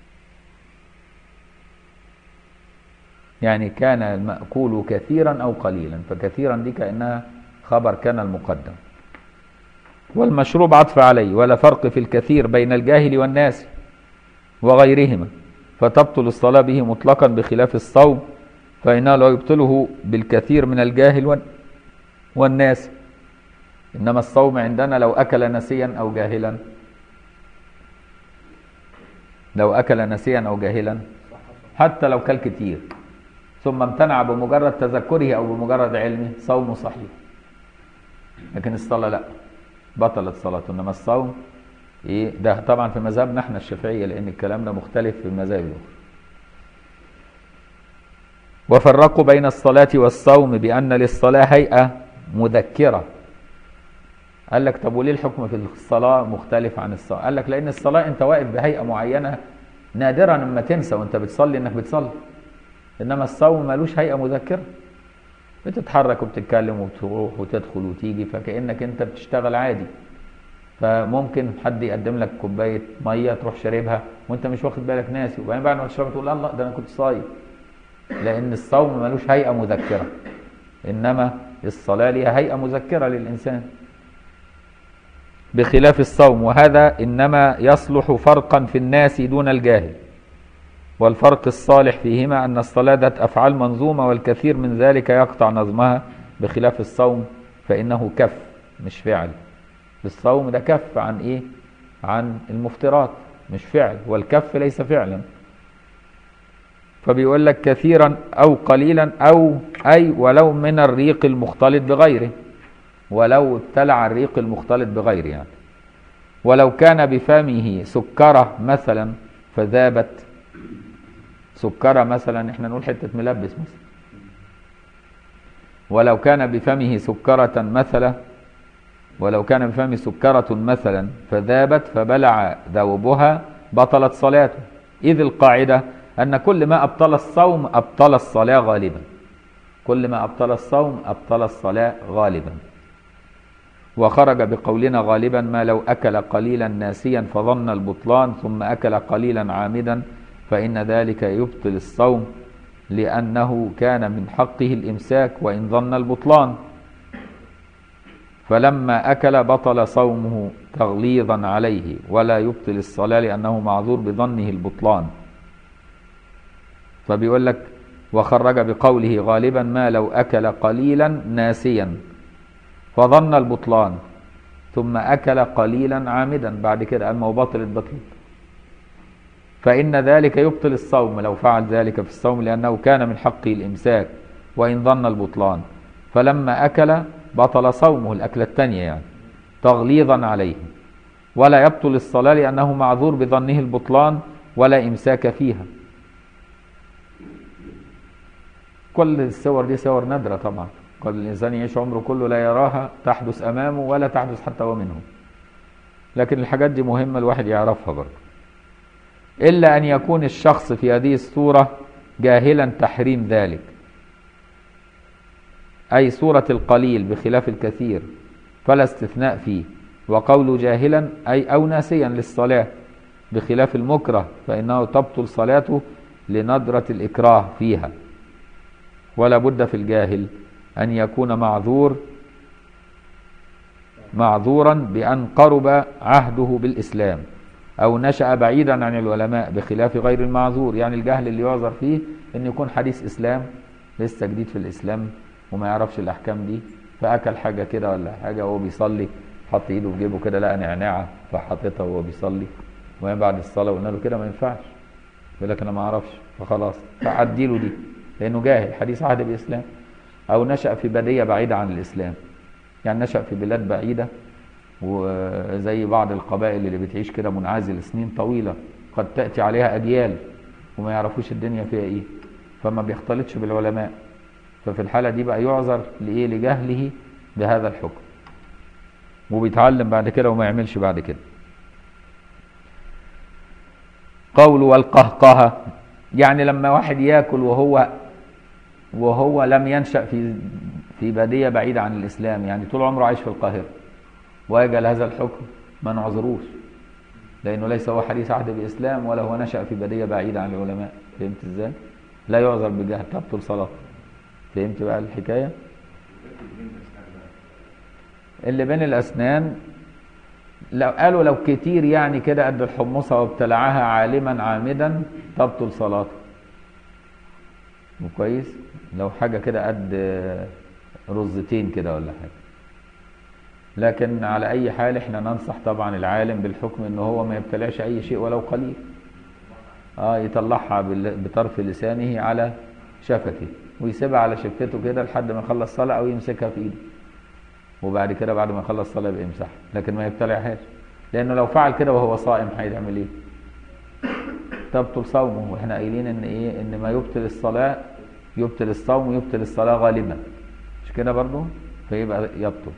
يعني كان المأكول كثيرا أو قليلا فكثيرا دي كأنها خبر كان المقدم والمشروب عطف عليه ولا فرق في الكثير بين الجاهل والناس وغيرهما فتبطل الصلاة به مطلقا بخلاف الصوم فإنه لا يبطله بالكثير من الجاهل والناس إنما الصوم عندنا لو أكل نسيا أو جاهلا لو أكل نسيا أو جاهلا حتى لو كل كتير ثم امتنع بمجرد تذكره أو بمجرد علمه صومه صحيح لكن الصلاة لا بطلت صلاته إنما الصوم إيه ده طبعا في مذهبنا احنا الشافعية لأن الكلام ده مختلف في المذاهب الأخرى وفرقوا بين الصلاة والصوم بأن للصلاة هيئة مذكرة قال لك طب وليه الحكم في الصلاة مختلف عن الصلاة قال لك لأن الصلاة أنت واقف بهيئة معينة نادرا لما تنسى وأنت بتصلي إنك بتصلي إنما الصوم ملوش هيئة مذكرة بتتحرك وبتتكلم وبتروح وتدخل وتيجي فكأنك أنت بتشتغل عادي فممكن حد يقدم لك كوباية مية تروح شاربها وأنت مش واخد بالك ناسي وبعدين بعد ما تشربها تقول الله ده أنا كنت صايم لأن الصوم ملوش هيئة مذكرة إنما الصلاة ليها هيئة مذكرة للإنسان بخلاف الصوم وهذا إنما يصلح فرقا في الناس دون الجاهل والفرق الصالح فيهما أن الصلاة ذات أفعال منظومة والكثير من ذلك يقطع نظمها بخلاف الصوم فإنه كف مش فعل الصوم ده كف عن إيه عن المفترات مش فعل والكف ليس فعلا فبيقول لك كثيرا أو قليلا أو أي ولو من الريق المختلط بغيره ولو ابتلع الريق المختلط بغيره يعني ولو كان بفمه سكرة مثلا فذابت سكرة مثلا احنا نقول حتة ملبس مثلا ولو كان بفمه سكرة مثلا ولو كان بفمه سكرة مثلا فذابت فبلع ذوبها بطلت صلاته إذ القاعدة أن كل ما أبطل الصوم أبطل الصلاة غالبا كل ما أبطل الصوم أبطل الصلاة غالبا وخرج بقولنا غالبا ما لو أكل قليلا ناسيا فظن البطلان ثم أكل قليلا عامدا فإن ذلك يبطل الصوم لأنه كان من حقه الإمساك وإن ظن البطلان فلما أكل بطل صومه تغليظا عليه ولا يبطل الصلاة لأنه معذور بظنه البطلان فبيقول لك وخرج بقوله غالبا ما لو أكل قليلا ناسيا فظن البطلان ثم أكل قليلا عامدا بعد كده قال ما هو بطلت بطلت فإن ذلك يبطل الصوم لو فعل ذلك في الصوم لأنه كان من حقه الإمساك وإن ظن البطلان فلما أكل بطل صومه الأكلة الثانية يعني تغليظا عليه ولا يبطل الصلاة لأنه معذور بظنه البطلان ولا إمساك فيها كل الصور دي صور نادرة طبعا قد الإنسان يعيش عمره كله لا يراها تحدث أمامه ولا تحدث حتى ومنه لكن الحاجات دي مهمة الواحد يعرفها برضه إلا أن يكون الشخص في هذه الصورة جاهلا تحريم ذلك أي صورة القليل بخلاف الكثير فلا استثناء فيه وقول جاهلا أي أو ناسيا للصلاة بخلاف المكره فإنه تبطل صلاته لندرة الإكراه فيها ولا بد في الجاهل أن يكون معذور معذورا بأن قرب عهده بالإسلام أو نشأ بعيدا عن العلماء بخلاف غير المعذور يعني الجهل اللي يعذر فيه أن يكون حديث إسلام لسه جديد في الإسلام وما يعرفش الاحكام دي فاكل حاجه كده ولا حاجه وهو بيصلي حط ايده في جيبه كده لقى نعناعه فحطيتها وهو بيصلي وبعدين بعد الصلاه قلنا له كده ما ينفعش يقول لك انا ما اعرفش فخلاص فعدي له دي لانه جاهل حديث عهد بالاسلام او نشا في بديه بعيده عن الاسلام يعني نشا في بلاد بعيده وزي بعض القبائل اللي بتعيش كده منعزل سنين طويله قد تاتي عليها اجيال وما يعرفوش الدنيا فيها ايه فما بيختلطش بالعلماء ففي الحاله دي بقى يعذر لايه لجهله بهذا الحكم وبيتعلم بعد كده وما يعملش بعد كده قول والقهقهة يعني لما واحد ياكل وهو وهو لم ينشأ في في بادية بعيدة عن الإسلام يعني طول عمره عايش في القاهرة ويجعل هذا الحكم ما نعذروش لأنه ليس هو حديث عهد بالإسلام ولا هو نشأ في بادية بعيدة عن العلماء فهمت إزاي؟ لا يعذر بجهل تبطل صلاته فهمت بقى الحكاية؟ اللي بين الأسنان لو قالوا لو كتير يعني كده قد الحمصة وابتلعها عالما عامدا تبطل صلاته وكويس لو حاجة كده قد رزتين كده ولا حاجة لكن على أي حال احنا ننصح طبعا العالم بالحكم ان هو ما يبتلعش أي شيء ولو قليل اه يطلعها بطرف لسانه على شفته ويسيبها على شفته كده لحد ما يخلص صلاة أو يمسكها في إيده وبعد كده بعد ما يخلص الصلاه يبقى يمسحها لكن ما يبتلعهاش لانه لو فعل كده وهو صائم هيعمل ايه تبطل صومه واحنا قايلين ان ايه ان ما يبطل الصلاه يبطل الصوم ويبطل الصلاه غالبا مش كده برضه فيبقى يبطل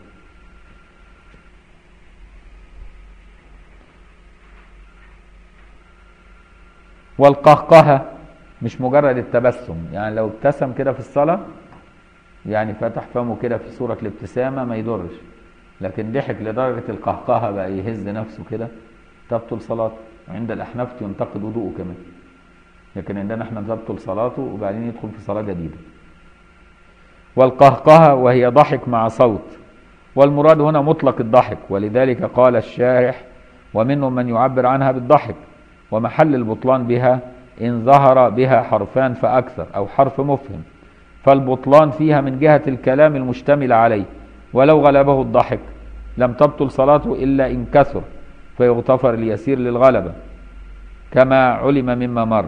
والقهقهه مش مجرد التبسم يعني لو ابتسم كده في الصلاه يعني فتح فمه كده في صورة الابتسامة ما يضرش لكن ضحك لدرجة القهقهة بقى يهز نفسه كده تبطل صلاته عند الأحناف ينتقد وضوءه كمان لكن عندنا احنا تبطل صلاته وبعدين يدخل في صلاة جديدة والقهقهة وهي ضحك مع صوت والمراد هنا مطلق الضحك ولذلك قال الشارح ومنهم من يعبر عنها بالضحك ومحل البطلان بها إن ظهر بها حرفان فأكثر أو حرف مفهم فالبطلان فيها من جهة الكلام المشتمل عليه ولو غلبه الضحك لم تبطل صلاته إلا إن كثر فيغتفر اليسير للغلبة كما علم مما مر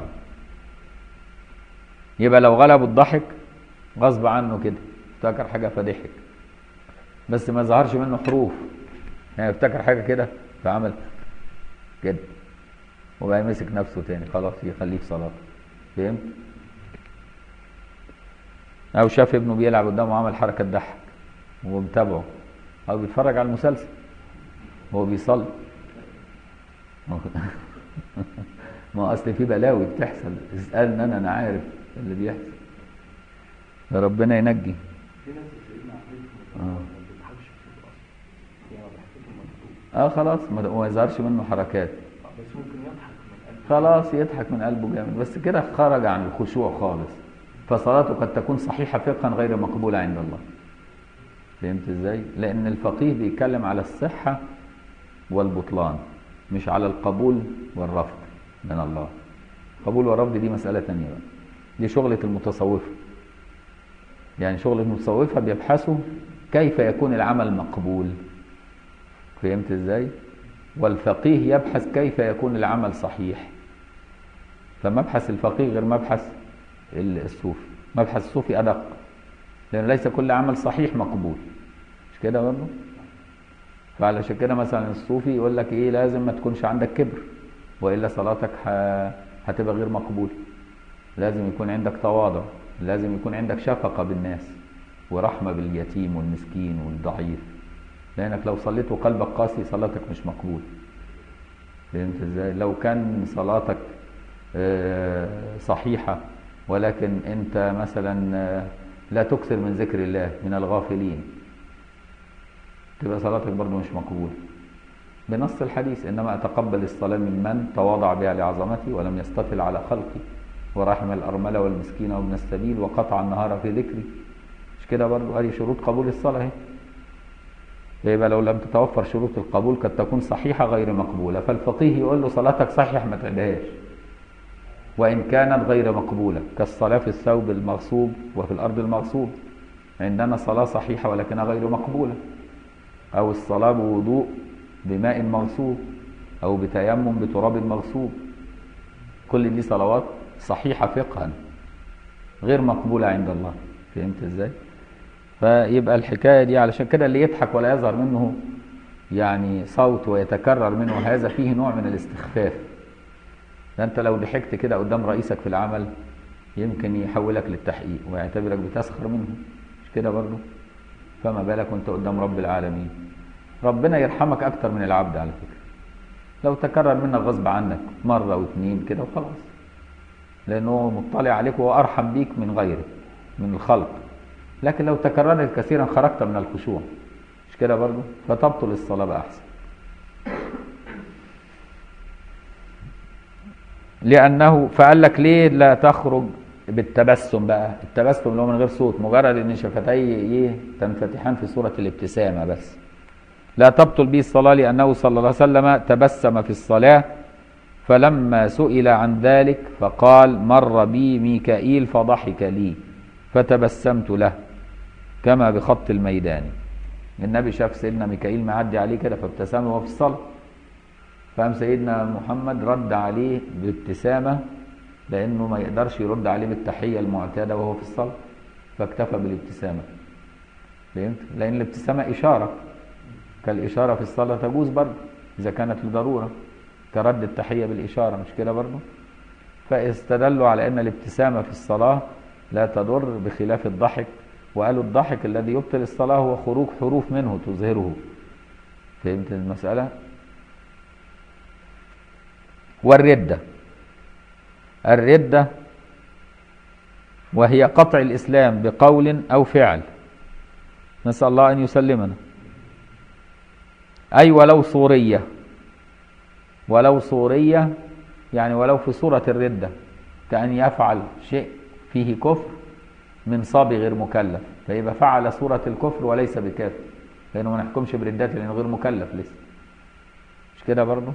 يبقى لو غلبه الضحك غصب عنه كده افتكر حاجة فضحك بس ما ظهرش منه حروف يعني افتكر حاجة كده فعمل كده وبقى مسك نفسه تاني خلاص يخليه في صلاته فهمت؟ او شاف ابنه بيلعب قدامه وعمل حركه تضحك وهو متابعه او بيتفرج على المسلسل وهو بيصلي ما اصل في بلاوي بتحصل اسالني انا انا عارف اللي بيحصل يا ربنا ينجي اه, آه خلاص ما يظهرش منه حركات خلاص يضحك من قلبه جامد بس كده خرج عن الخشوع خالص فصلاته قد تكون صحيحة فقها غير مقبولة عند الله فهمت ازاي؟ لأن الفقيه بيتكلم على الصحة والبطلان مش على القبول والرفض من الله قبول والرفض دي مسألة تانية بقى دي شغلة المتصوفة يعني شغلة المتصوفة بيبحثوا كيف يكون العمل مقبول فهمت ازاي؟ والفقيه يبحث كيف يكون العمل صحيح فمبحث الفقيه غير مبحث الصوفي مبحث الصوفي أدق لأن ليس كل عمل صحيح مقبول مش كده برضه فعلشان كده مثلا الصوفي يقول لك ايه لازم ما تكونش عندك كبر والا صلاتك هتبقى غير مقبوله لازم يكون عندك تواضع لازم يكون عندك شفقه بالناس ورحمه باليتيم والمسكين والضعيف لانك لو صليت وقلبك قاسي صلاتك مش مقبوله فهمت ازاي لو كان صلاتك صحيحه ولكن انت مثلا لا تكثر من ذكر الله من الغافلين تبقى صلاتك برضه مش مقبولة بنص الحديث انما اتقبل الصلاة ممن تواضع بها لعظمتي ولم يستطل على خلقي ورحم الارملة والمسكين وابن السبيل وقطع النهار في ذكري مش كده برضه هذه شروط قبول الصلاة اهي يبقى لو لم تتوفر شروط القبول قد تكون صحيحة غير مقبولة فالفقيه يقول له صلاتك صحيح ما تعدهاش وإن كانت غير مقبولة كالصلاة في الثوب المغصوب وفي الأرض المغصوب عندنا صلاة صحيحة ولكنها غير مقبولة أو الصلاة بوضوء بماء مغصوب أو بتيمم بتراب مغصوب كل دي صلوات صحيحة فقها غير مقبولة عند الله فهمت ازاي؟ فيبقى الحكاية دي علشان كده اللي يضحك ولا يظهر منه يعني صوت ويتكرر منه هذا فيه نوع من الاستخفاف ده انت لو ضحكت كده قدام رئيسك في العمل يمكن يحولك للتحقيق ويعتبرك بتسخر منه مش كده برضه فما بالك وانت قدام رب العالمين ربنا يرحمك اكتر من العبد على فكره لو تكرر منك غصب عنك مره واثنين كده وخلاص لانه مطلع عليك وهو ارحم بيك من غيرك من الخلق لكن لو تكررت كثيرا خرجت من الخشوع مش كده برضه فتبطل الصلاه بقى احسن لانه فقال لك ليه لا تخرج بالتبسم بقى التبسم اللي هو من غير صوت مجرد ان شفتي ايه تنفتحان في صوره الابتسامه بس لا تبطل به الصلاه لانه صلى الله عليه وسلم تبسم في الصلاه فلما سئل عن ذلك فقال مر بي ميكائيل فضحك لي فتبسمت له كما بخط الميدان النبي شاف سيدنا ميكائيل معدي عليه كده فابتسم وهو في الصلاه فقام سيدنا محمد رد عليه بابتسامه لانه ما يقدرش يرد عليه بالتحيه المعتاده وهو في الصلاه فاكتفى بالابتسامه فهمت لان الابتسامه اشاره كالاشاره في الصلاه تجوز برضه اذا كانت لضروره كرد التحيه بالاشاره مش كده برضه فاستدلوا على ان الابتسامه في الصلاه لا تضر بخلاف الضحك وقالوا الضحك الذي يبطل الصلاه هو خروج حروف منه تظهره فهمت المساله والرده الردة وهي قطع الإسلام بقول أو فعل نسأل الله أن يسلمنا أي ولو صورية ولو صورية يعني ولو في صورة الردة كأن يفعل شيء فيه كفر من صبي غير مكلف فيبقى فعل صورة الكفر وليس بكافر لأنه ما نحكمش بردته لأنه غير مكلف لسه مش كده برضه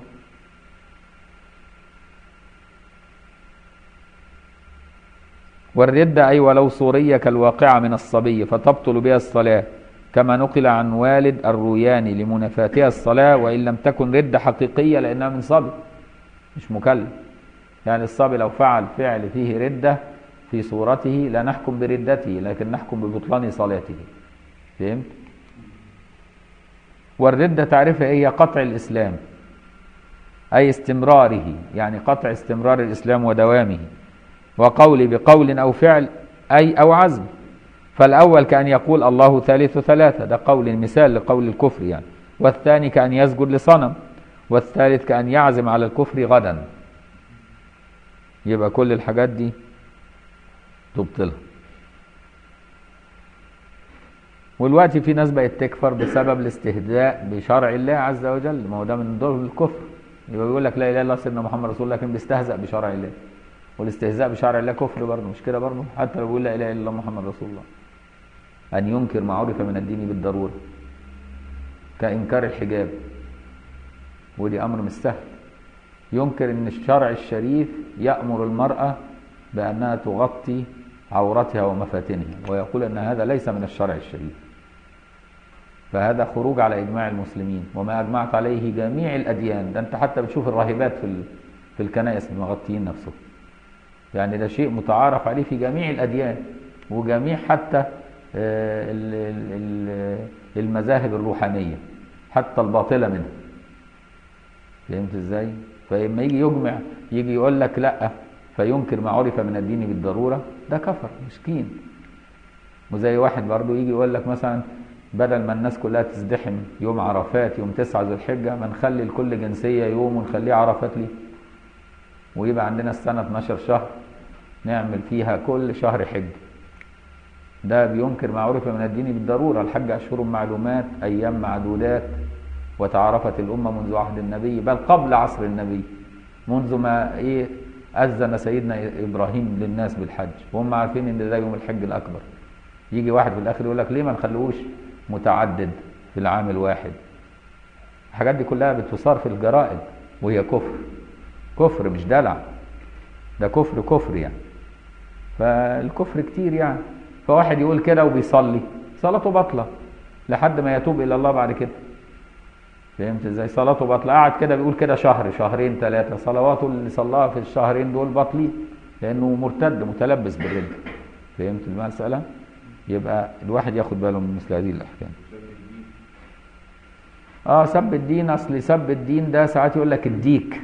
والردة أي ولو صورية كالواقعة من الصبي فتبطل بها الصلاة كما نقل عن والد الروياني لمنافاتها الصلاة وإن لم تكن ردة حقيقية لأنها من صبي مش مكلف يعني الصبي لو فعل فعل فيه ردة في صورته لا نحكم بردته لكن نحكم ببطلان صلاته فهمت؟ والردة تعرفها هي قطع الإسلام أي استمراره يعني قطع استمرار الإسلام ودوامه وقول بقول أو فعل أي أو عزم فالأول كأن يقول الله ثالث ثلاثة ده قول مثال لقول الكفر يعني والثاني كأن يسجد لصنم والثالث كأن يعزم على الكفر غدا يبقى كل الحاجات دي تبطلها والوقت في ناس بقت تكفر بسبب الاستهزاء بشرع الله عز وجل ما هو ده من دور الكفر يبقى بيقول لك لا اله الا الله سيدنا محمد رسول الله لكن بيستهزأ بشرع الله والاستهزاء بشرع الله كفر برضه مش كده برضه حتى لو بيقول لا اله الا الله محمد رسول الله ان ينكر ما عرف من الدين بالضروره كانكار الحجاب ودي امر مش سهل ينكر ان الشرع الشريف يامر المراه بانها تغطي عورتها ومفاتنها ويقول ان هذا ليس من الشرع الشريف فهذا خروج على اجماع المسلمين وما اجمعت عليه جميع الاديان ده انت حتى بتشوف الراهبات في في الكنائس مغطيين نفسهم يعني ده شيء متعارف عليه في جميع الأديان وجميع حتى المذاهب الروحانية حتى الباطلة منها فهمت ازاي؟ فلما يجي يجمع يجي يقول لك لا فينكر ما عرف من الدين بالضرورة ده كفر مسكين وزي واحد برضه يجي يقول لك مثلا بدل ما الناس كلها تزدحم يوم عرفات يوم تسعة ذو الحجة ما نخلي لكل جنسية يوم ونخليه عرفات ليه ويبقى عندنا السنة 12 شهر نعمل فيها كل شهر حج ده بينكر ما عرف من الدين بالضرورة الحج أشهر معلومات أيام معدودات وتعارفت الأمة منذ عهد النبي بل قبل عصر النبي منذ ما إيه أذن سيدنا إبراهيم للناس بالحج وهم عارفين إن ده يوم الحج الأكبر يجي واحد في الآخر يقول لك ليه ما نخلوش متعدد في العام الواحد الحاجات دي كلها بتثار في الجرائد وهي كفر كفر مش دلع ده كفر كفر يعني فالكفر كتير يعني فواحد يقول كده وبيصلي صلاته باطله لحد ما يتوب الى الله بعد كده فهمت ازاي صلاته باطله قعد كده بيقول كده شهر شهرين ثلاثه صلواته اللي صلاها في الشهرين دول باطلين لانه مرتد متلبس بالرد فهمت المساله يبقى الواحد ياخد باله من مثل هذه الاحكام اه سب الدين اصل سب الدين ده ساعات يقول لك الديك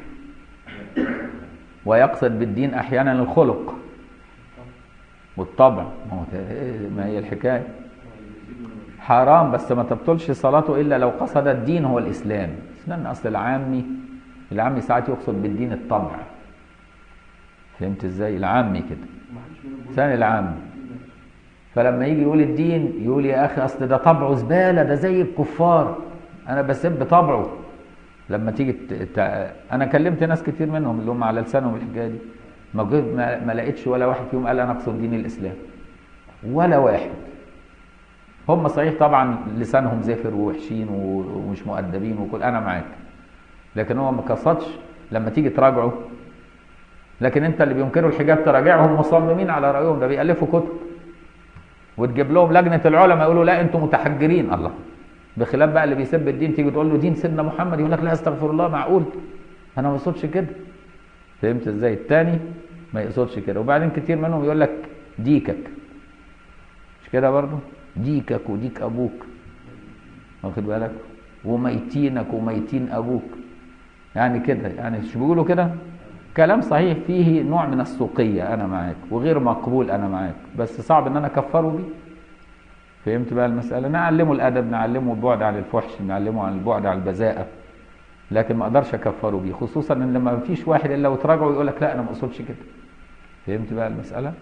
ويقصد بالدين احيانا الخلق والطبع ما هو ده- ما هي الحكايه حرام بس ما تبطلش صلاته الا لو قصد الدين هو الاسلام لان اصل العامي العامي ساعات يقصد بالدين الطبع فهمت ازاي العامي كده ثاني العامي فلما يجي يقول الدين يقول يا اخي اصل ده طبعه زباله ده زي الكفار انا بسب طبعه لما تيجي ت... ت... انا كلمت ناس كتير منهم اللي هم على لسانهم الحكايه دي ما, جد- ما... ما لقيتش ولا واحد فيهم قال انا اقصد دين الاسلام ولا واحد هم صحيح طبعا لسانهم زفر ووحشين و- ومش مؤدبين وكل انا معاك لكن هو ما قصدش لما تيجي تراجعه لكن انت اللي بينكروا الحجاب تراجعهم مصممين على رايهم ده بيالفوا كتب وتجيب لهم لجنه العلماء يقولوا لا انتم متحجرين الله بخلاف بقى اللي بيسب الدين تيجي تقول له دين سيدنا محمد يقول لك لا استغفر الله معقول انا ما اقصدش كده فهمت ازاي التاني ما يقصدش كده وبعدين كتير منهم يقول لك ديكك مش كده برضه ديكك وديك ابوك واخد بالك وميتينك وميتين ابوك يعني كده يعني مش بيقولوا كده كلام صحيح فيه نوع من السوقية أنا معاك وغير مقبول أنا معاك بس صعب إن أنا أكفره بيه فهمت بقى المسألة نعلمه الأدب نعلمه البعد عن الفحش نعلمه عن البعد عن البذاءة لكن ما أقدرش أكفره بيه خصوصا إن لما مفيش واحد إلا وتراجعه يقول لك لا أنا ما أقصدش كده فهمت بقى المسألة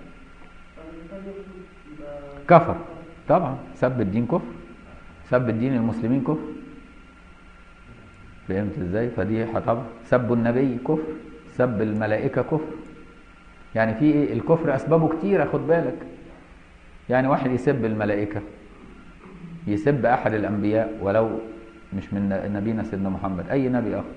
كفر طبعا سب الدين كفر سب الدين المسلمين كفر فهمت ازاي فدي طبعا سب النبي كفر سب الملائكة كفر يعني في ايه الكفر اسبابه كتيرة خد بالك يعني واحد يسب الملائكة يسب احد الانبياء ولو مش من نبينا سيدنا محمد اي نبي اخر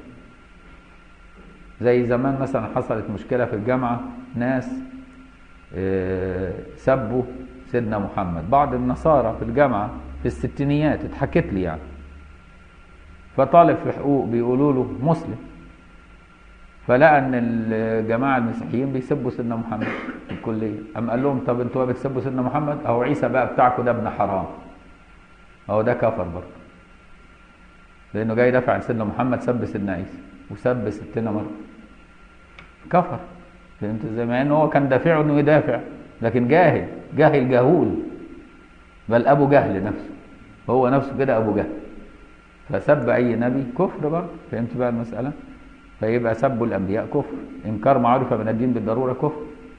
زي زمان مثلا حصلت مشكلة في الجامعة ناس آه، سبوا سيدنا محمد بعض النصارى في الجامعة في الستينيات اتحكت لي يعني فطالب في حقوق بيقولوا له مسلم فلقى ان الجماعه المسيحيين بيسبوا سيدنا محمد في الكليه قام قال لهم طب انتوا بقى بتسبوا سيدنا محمد اهو عيسى بقى بتاعكم ده ابن حرام اهو ده كفر برضه لانه جاي يدافع عن سيدنا محمد سب سيدنا عيسى وسب ستنا مرة كفر فهمت ازاي مع ان هو كان دافعه انه يدافع لكن جاهل جاهل جهول بل ابو جهل نفسه هو نفسه كده ابو جهل فسب اي نبي كفر برضه فهمت بقى المساله فيبقى سب الانبياء كفر انكار ما عرف من الدين بالضروره كفر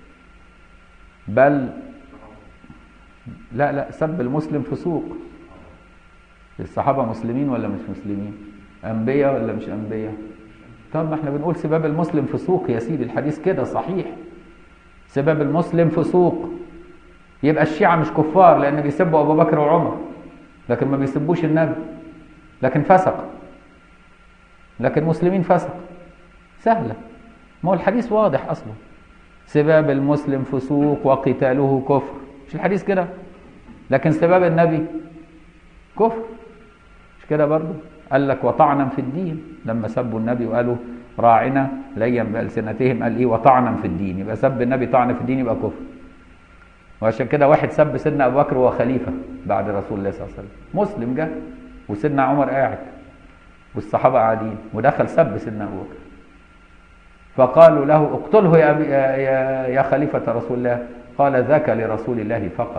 بل لا لا سب المسلم فسوق الصحابه مسلمين ولا مش مسلمين انبياء ولا مش انبياء طب ما احنا بنقول سباب المسلم فسوق يا سيدي الحديث كده صحيح سباب المسلم فسوق يبقى الشيعة مش كفار لأن بيسبوا أبو بكر وعمر لكن ما بيسبوش النبي لكن فسق لكن مسلمين فسق سهلة ما هو الحديث واضح أصلا سباب المسلم فسوق وقتاله كفر مش الحديث كده لكن سباب النبي كفر مش كده برضو قال لك وطعنا في الدين لما سبوا النبي وقالوا راعنا ليا بألسنتهم قال ايه وطعنا في الدين يبقى سب النبي طعن في الدين يبقى كفر وعشان كده واحد سب سيدنا ابو بكر وهو خليفه بعد رسول الله صلى الله عليه وسلم مسلم جه وسيدنا عمر قاعد والصحابه قاعدين ودخل سب سيدنا ابو بكر فقالوا له اقتله يا, أبي يا, يا, يا خليفه رسول الله قال ذاك لرسول الله فقط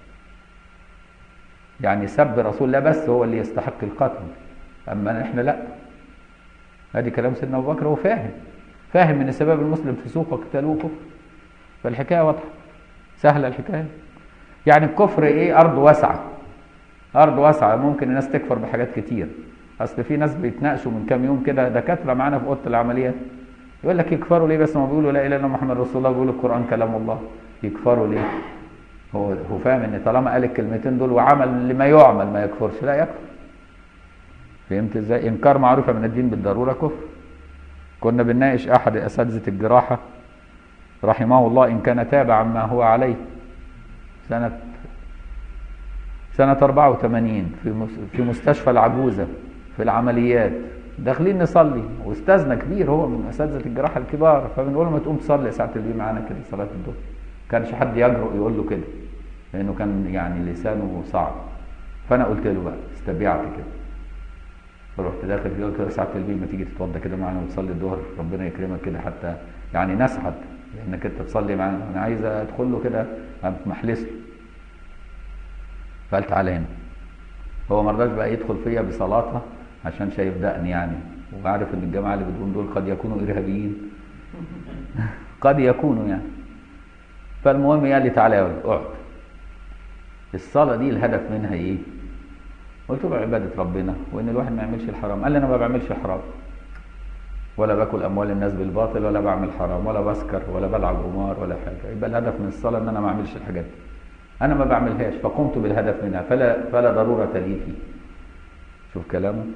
يعني سب رسول الله بس هو اللي يستحق القتل اما احنا لا ادي كلام سيدنا ابو بكر هو فاهم فاهم ان سبب المسلم فسوق وقتالوه كفر فالحكايه واضحه سهله الحكايه يعني الكفر ايه ارض واسعه ارض واسعه ممكن الناس تكفر بحاجات كتير اصل في ناس بيتناقشوا من كام يوم كده دكاتره معانا في اوضه العمليات يقول لك يكفروا ليه بس ما بيقولوا لا اله الا محمد رسول الله بيقولوا القران كلام الله يكفروا ليه هو هو فاهم ان طالما قال الكلمتين دول وعمل لما يعمل ما يكفرش لا يكفر فهمت ازاي انكار معروفه من الدين بالضروره كفر كنا بنناقش احد اساتذه الجراحه رحمه الله ان كان تاب عما هو عليه سنه سنة 84 في مس- في مستشفى العجوزة في العمليات داخلين نصلي واستاذنا كبير هو من اساتذه الجراحه الكبار فبنقول له ما تقوم تصلي ساعه اللي معانا كده صلاه الظهر كانش حد يجرؤ يقول له كده لانه كان يعني لسانه صعب فانا قلت له بقى استبيعت كده فرحت داخل فيه قلت له ساعه البيت ما تيجي تتوضى كده معانا وتصلي الظهر ربنا يكرمك كده حتى يعني نسعد لانك انت تصلي معانا انا عايز ادخل له كده محلس له فقال تعالى هنا هو ما رضاش بقى يدخل فيا بصلاته عشان شايف دقني يعني وعارف ان الجماعه اللي بتقول دول قد يكونوا ارهابيين قد يكونوا يعني فالمهم قال لي تعالى يا ولد اقعد الصلاه دي الهدف منها ايه؟ قلت له عباده ربنا وان الواحد ما يعملش الحرام قال لي انا ما بعملش حرام ولا باكل اموال الناس بالباطل ولا بعمل حرام ولا بسكر ولا بلعب قمار ولا حاجه يبقى الهدف من الصلاه ان انا ما اعملش الحاجات دي انا ما بعملهاش فقمت بالهدف منها فلا فلا ضروره لي فيه شوف كلامه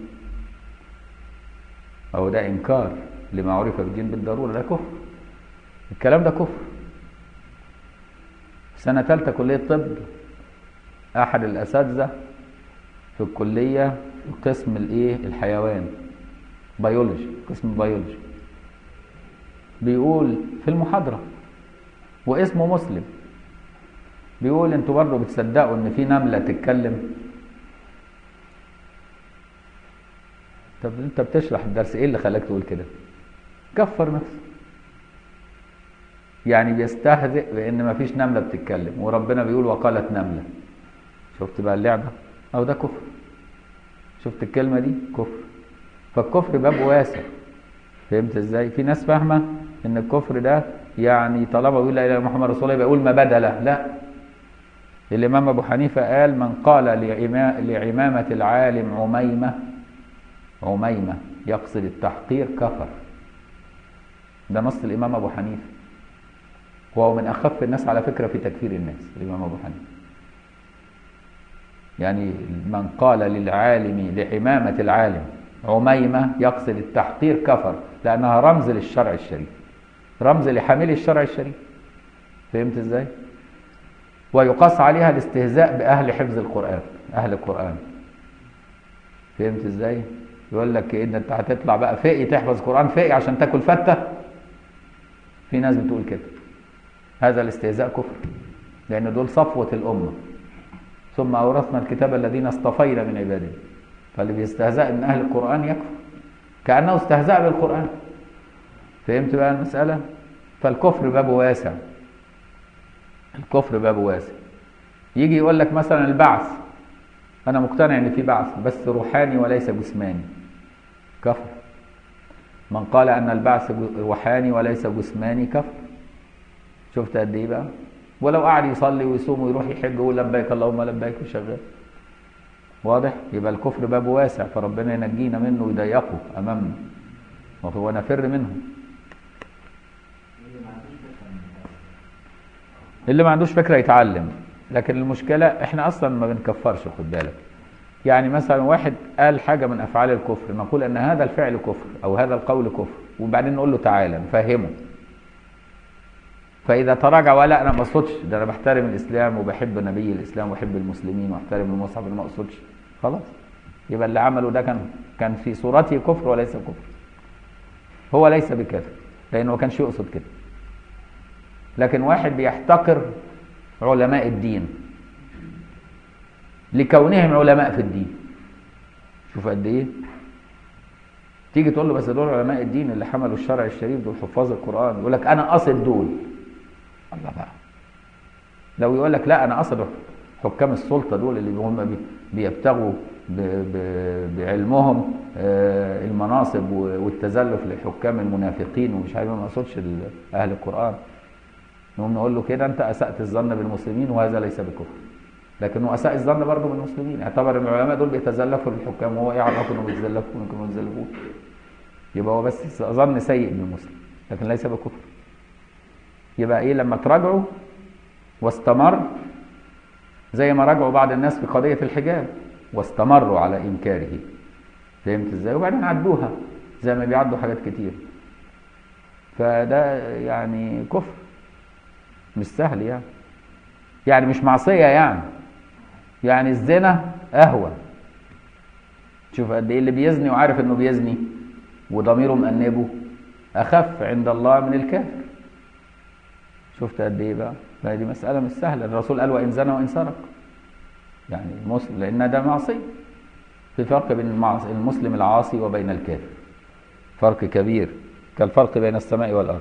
أو ده إنكار لما عرف بالدين بالضرورة ده كفر الكلام ده كفر سنة ثالثة كلية طب أحد الأساتذة في الكلية في قسم الإيه الحيوان بيولوجي قسم بيولوجي بيقول في المحاضرة واسمه مسلم بيقول انتوا برضه بتصدقوا ان في نملة تتكلم طب انت بتشرح الدرس ايه اللي خلاك تقول كده كفر نفسه يعني بيستهزئ بان ما فيش نمله بتتكلم وربنا بيقول وقالت نمله شفت بقى اللعبه او ده كفر شفت الكلمه دي كفر فالكفر باب واسع فهمت ازاي في ناس فاهمه ان الكفر ده يعني طالما يقول لا اله الا محمد رسول الله يبقى يقول ما بدله لا الامام ابو حنيفه قال من قال لعما- لعمامه العالم عميمه عميمة يقصد التحقير كفر ده نص الإمام أبو حنيفة وهو من أخف الناس على فكرة في تكفير الناس الإمام أبو حنيفة يعني من قال للعالم لعمامة العالم عميمة يقصد التحقير كفر لأنها رمز للشرع الشريف رمز لحامل الشرع الشريف فهمت ازاي؟ ويقاس عليها الاستهزاء بأهل حفظ القرآن أهل القرآن فهمت ازاي؟ يقول لك ان انت هتطلع بقى فقي تحفظ قران فقي عشان تاكل فته في ناس بتقول كده هذا الاستهزاء كفر لان دول صفوه الامه ثم اورثنا الكتاب الذين اصطفينا من عبادنا فاللي بيستهزأ من اهل القران يكفر كانه استهزأ بالقران فهمت بقى المساله فالكفر بابه واسع الكفر بابه واسع يجي يقول لك مثلا البعث انا مقتنع ان في بعث بس روحاني وليس جسماني كفر من قال ان البعث روحاني وليس جسماني كفر شفت قد ايه بقى ولو قعد يصلي ويصوم ويروح يحج ويقول لبيك اللهم لبيك وشغال واضح يبقى الكفر بابه واسع فربنا ينجينا منه ويضيقه امامنا وهو نفر منه اللي ما عندوش فكره يتعلم لكن المشكله احنا اصلا ما بنكفرش خد بالك يعني مثلا واحد قال حاجه من افعال الكفر نقول ان هذا الفعل كفر او هذا القول كفر وبعدين نقول له تعالى نفهمه فاذا تراجع ولا انا ما اقصدش ده انا بحترم الاسلام وبحب نبي الاسلام وبحب المسلمين واحترم المصحف أنا ما اقصدش خلاص يبقى اللي عمله ده كان كان في صورته كفر وليس كفر هو ليس بكافر لانه ما كانش يقصد كده لكن واحد بيحتقر علماء الدين لكونهم علماء في الدين شوف قد ايه تيجي تقول له بس دول علماء الدين اللي حملوا الشرع الشريف دول حفاظ القران يقول لك انا قصد دول الله بقى لو يقول لك لا انا قصد حكام السلطه دول اللي هم بي- بيبتغوا ب- ب- بعلمهم آه، المناصب و- والتزلف للحكام المنافقين ومش عارف إيه، ما اقصدش ال- اهل القران نقوم نقول له كده انت اسات الظن بالمسلمين وهذا ليس بكفر لكنه اساء الظن برضه بالمسلمين اعتبر ان العلماء دول بيتزلفوا للحكام وهو يعرف انهم بيتزلفوا ممكن ما يتزلفوش يبقى هو بس ظن سيء بالمسلم لكن ليس بكفر يبقى ايه لما تراجعوا واستمر زي ما راجعوا بعض الناس في قضيه الحجاب واستمروا على انكاره فهمت ازاي وبعدين عدوها زي ما بيعدوا حاجات كتير فده يعني كفر مش سهل يعني يعني مش معصيه يعني يعني الزنا اهون شوف قد ايه اللي بيزني وعارف انه بيزني وضميره مأنبه اخف عند الله من الكافر شفت قد ايه بقى فدي مسألة مش سهلة الرسول قال وإن زنى وإن سرق يعني المسلم لأن ده معصية في فرق بين المعص- المسلم العاصي وبين الكافر فرق كبير كالفرق بين السماء والأرض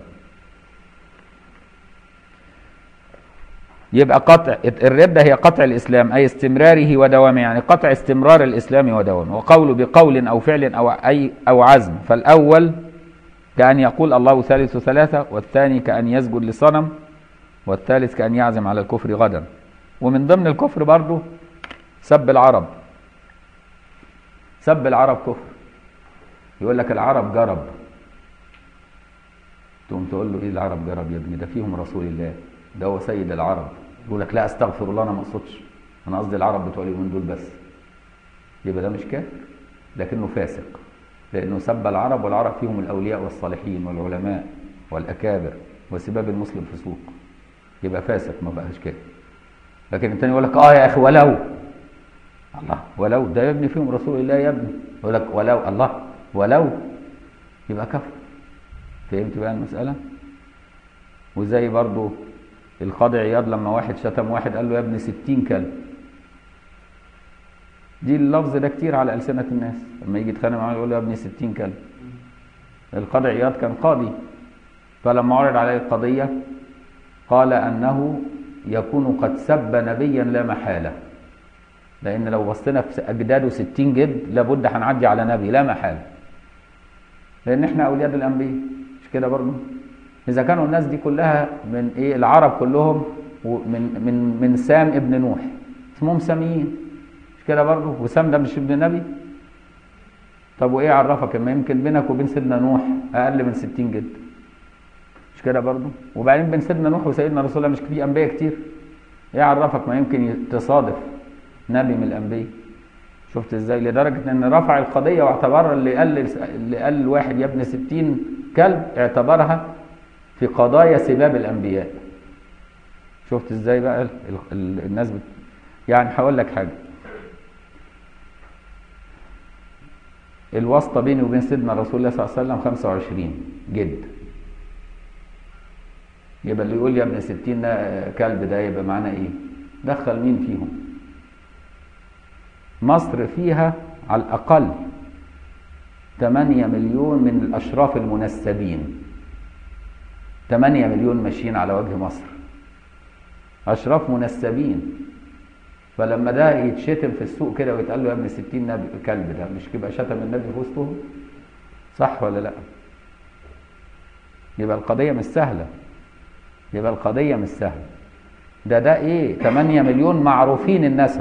يبقى قطع الردة هي قطع الإسلام أي استمراره ودوامه يعني قطع استمرار الإسلام ودوامه وقول بقول أو فعل أو أي أو عزم فالأول كأن يقول الله ثالث ثلاثة والثاني كأن يسجد لصنم والثالث كأن يعزم على الكفر غدا ومن ضمن الكفر برضه سب العرب سب العرب كفر يقول لك العرب جرب تقوم تقول له ايه العرب جرب يا ابني ده فيهم رسول الله ده هو سيد العرب يقول لك لا استغفر الله انا ما اقصدش انا قصدي العرب بتوع اليومين دول بس يبقى ده مش كافر لكنه فاسق لانه سب العرب والعرب فيهم الاولياء والصالحين والعلماء والاكابر وسباب المسلم فسوق يبقى فاسق ما بقاش كافر لكن التاني يقول لك اه يا اخي ولو الله ولو ده يا ابني فيهم رسول الله يا ابني يقول لك ولو الله ولو يبقى كفر فهمت بقى المسألة وزي برضو القاضي عياض لما واحد شتم واحد قال له يا ابني ستين كلب دي اللفظ ده كتير على ألسنة الناس لما يجي يتخانق معاه يقول له يا ابني ستين كلب القاضي عياض كان قاضي فلما عرض عليه القضية قال أنه يكون قد سب نبيا لا محالة لأن لو بصينا في أجداده ستين جد لابد هنعدي على نبي لا محالة لأن احنا أولياء الأنبياء مش كده برضه إذا كانوا الناس دي كلها من إيه العرب كلهم من من من سام ابن نوح اسمهم ساميين مش كده برضه وسام ده مش ابن نبي طب وإيه عرفك إما يمكن بينك وبين سيدنا نوح أقل من 60 جد مش كده برضه وبعدين بين سيدنا نوح وسيدنا رسول الله مش في أنبياء كتير إيه عرفك ما يمكن تصادف نبي من الأنبياء شفت ازاي لدرجة ان رفع القضية واعتبرها اللي قال اللي قال الواحد يا ابن ستين كلب اعتبرها في قضايا سباب الانبياء شفت ازاي بقى ال ال الناس بت... يعني هقول لك حاجة الواسطة بيني وبين سيدنا رسول الله صلى الله عليه وسلم 25 جد يبقى اللي يقول يا ابن ستين ده كلب ده يبقى معناه ايه دخل مين فيهم مصر فيها على الأقل 8 مليون من الأشراف المنسبين 8 مليون ماشيين على وجه مصر أشراف منسبين فلما ده يتشتم في السوق كده ويتقال له يا ابن 60 نبي كلب ده مش يبقى شتم النبي في وسطهم صح ولا لا يبقى القضية مش سهلة يبقى القضية مش سهلة ده ده ايه 8 مليون معروفين النسب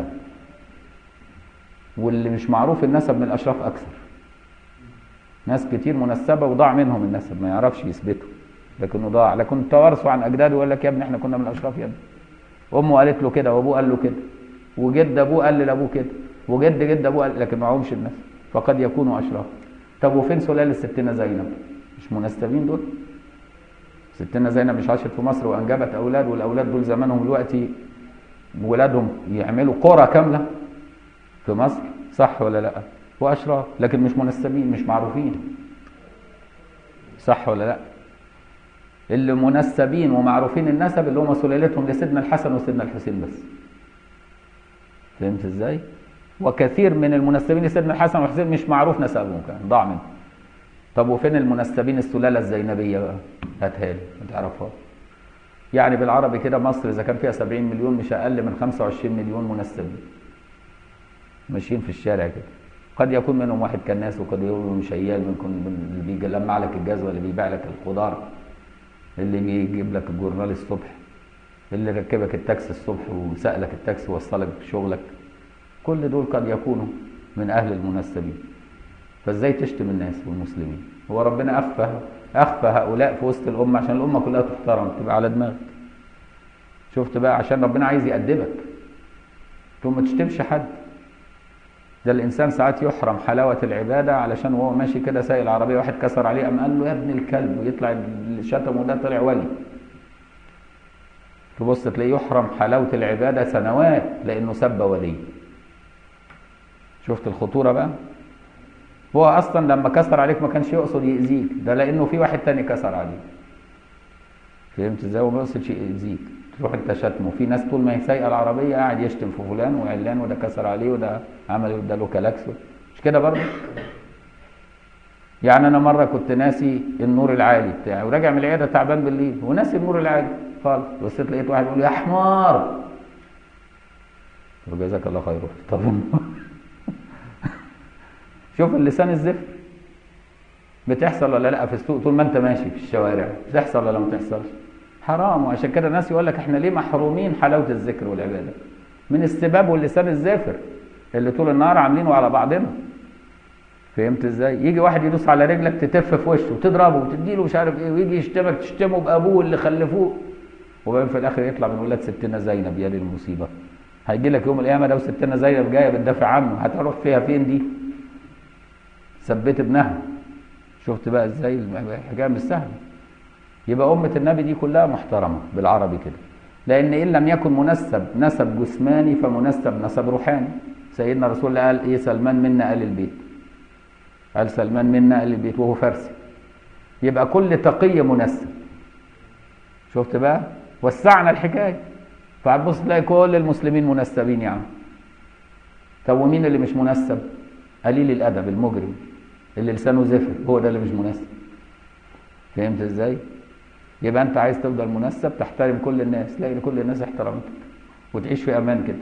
واللي مش معروف النسب من الاشراف اكثر ناس كتير منسبه وضاع منهم النسب ما يعرفش يثبته لكنه ضاع لكن توارثوا عن اجداده ويقول لك يا ابني احنا كنا من الاشراف يا ابني امه قالت له كده وابوه قال له كده وجد ابوه قال لابوه كده وجد جد ابوه قال لكن معهمش النسب فقد يكونوا اشراف طب وفين سلاله ستنا زينب مش منسبين دول ستنا زينب مش عاشت في مصر وانجبت اولاد والاولاد دول زمانهم دلوقتي ولادهم يعملوا قرى كامله في مصر صح ولا لا واشراف لكن مش منسبين مش معروفين صح ولا لا اللي منسبين ومعروفين النسب اللي هم سلالتهم لسيدنا الحسن وسيدنا الحسين بس فهمت ازاي وكثير من المنسبين لسيدنا الحسن والحسين مش معروف نسبهم كان ضاع منه طب وفين المنسبين السلاله الزينبيه بقى هاتها لي ما تعرفها يعني بالعربي كده مصر اذا كان فيها 70 مليون مش اقل من 25 مليون منسبين ماشيين في الشارع كده قد يكون منهم واحد كناس وقد يكون شيال منكم اللي بيجمع لك الجزوه اللي بيبيع لك الخضار اللي بيجيب لك الجورنال الصبح اللي ركبك التاكسي الصبح وسألك التاكسي ووصلك شغلك كل دول قد يكونوا من اهل المنسبين فازاي تشتم الناس والمسلمين هو ربنا اخفى اخفى هؤلاء في وسط الامه عشان الامه كلها تحترم تبقى على دماغك شفت بقى عشان ربنا عايز يأدبك ثم ما تشتمش حد ده الانسان ساعات يحرم حلاوه العباده علشان وهو ماشي كده سايق العربيه واحد كسر عليه قام قال له يا ابن الكلب ويطلع الشتم وده طلع ولي تبص تلاقيه يحرم حلاوة العبادة سنوات لأنه سب ولي شفت الخطورة بقى هو أصلا لما كسر عليك ما كانش يقصد يأذيك ده لأنه في واحد تاني كسر عليك فهمت ازاي هو ما يقصدش يأذيك تروح انت شتمه في ناس طول ما هي سايقه العربيه قاعد يشتم في فلان وعلان وده كسر عليه وده عمل اداله كلاكس مش كده برضه يعني انا مره كنت ناسي النور العالي بتاعي وراجع من العياده تعبان بالليل وناسي النور العالي خالص بصيت لقيت واحد بيقول لي يا حمار جزاك الله خير طب شوف اللسان الزفر بتحصل ولا لا في السوق طول ما انت ماشي في الشوارع بتحصل ولا ما بتحصلش حرام وعشان كده الناس يقول لك احنا ليه محرومين حلاوه الذكر والعباده من السباب واللسان الزافر اللي طول النهار عاملينه على بعضنا فهمت ازاي يجي واحد يدوس على رجلك تتف في وشه وتضربه وتديله مش عارف ايه ويجي يشتمك تشتمه بابوه اللي خلفوه وبعدين في الاخر يطلع من ولاد ستنا زينب يا دي المصيبه هيجي لك يوم القيامه لو ستنا زينب جايه بتدافع عنه هتروح فيها فين دي ثبت ابنها شفت بقى ازاي الحكايه مش سهله يبقى أمة النبي دي كلها محترمة بالعربي كده لأن إن لم يكن منسب نسب جسماني فمنسب نسب روحاني سيدنا رسول الله قال إيه سلمان منا آل البيت قال سلمان منا آل البيت وهو فارسي يبقى كل تقي منسب شفت بقى وسعنا الحكاية فهتبص تلاقي كل المسلمين منسبين يا عم طب ومين اللي مش منسب قليل الأدب المجرم اللي لسانه زفر هو ده اللي مش منسب فهمت ازاي؟ يبقى انت عايز تفضل منسب تحترم كل الناس تلاقي كل الناس احترمتك وتعيش في امان كده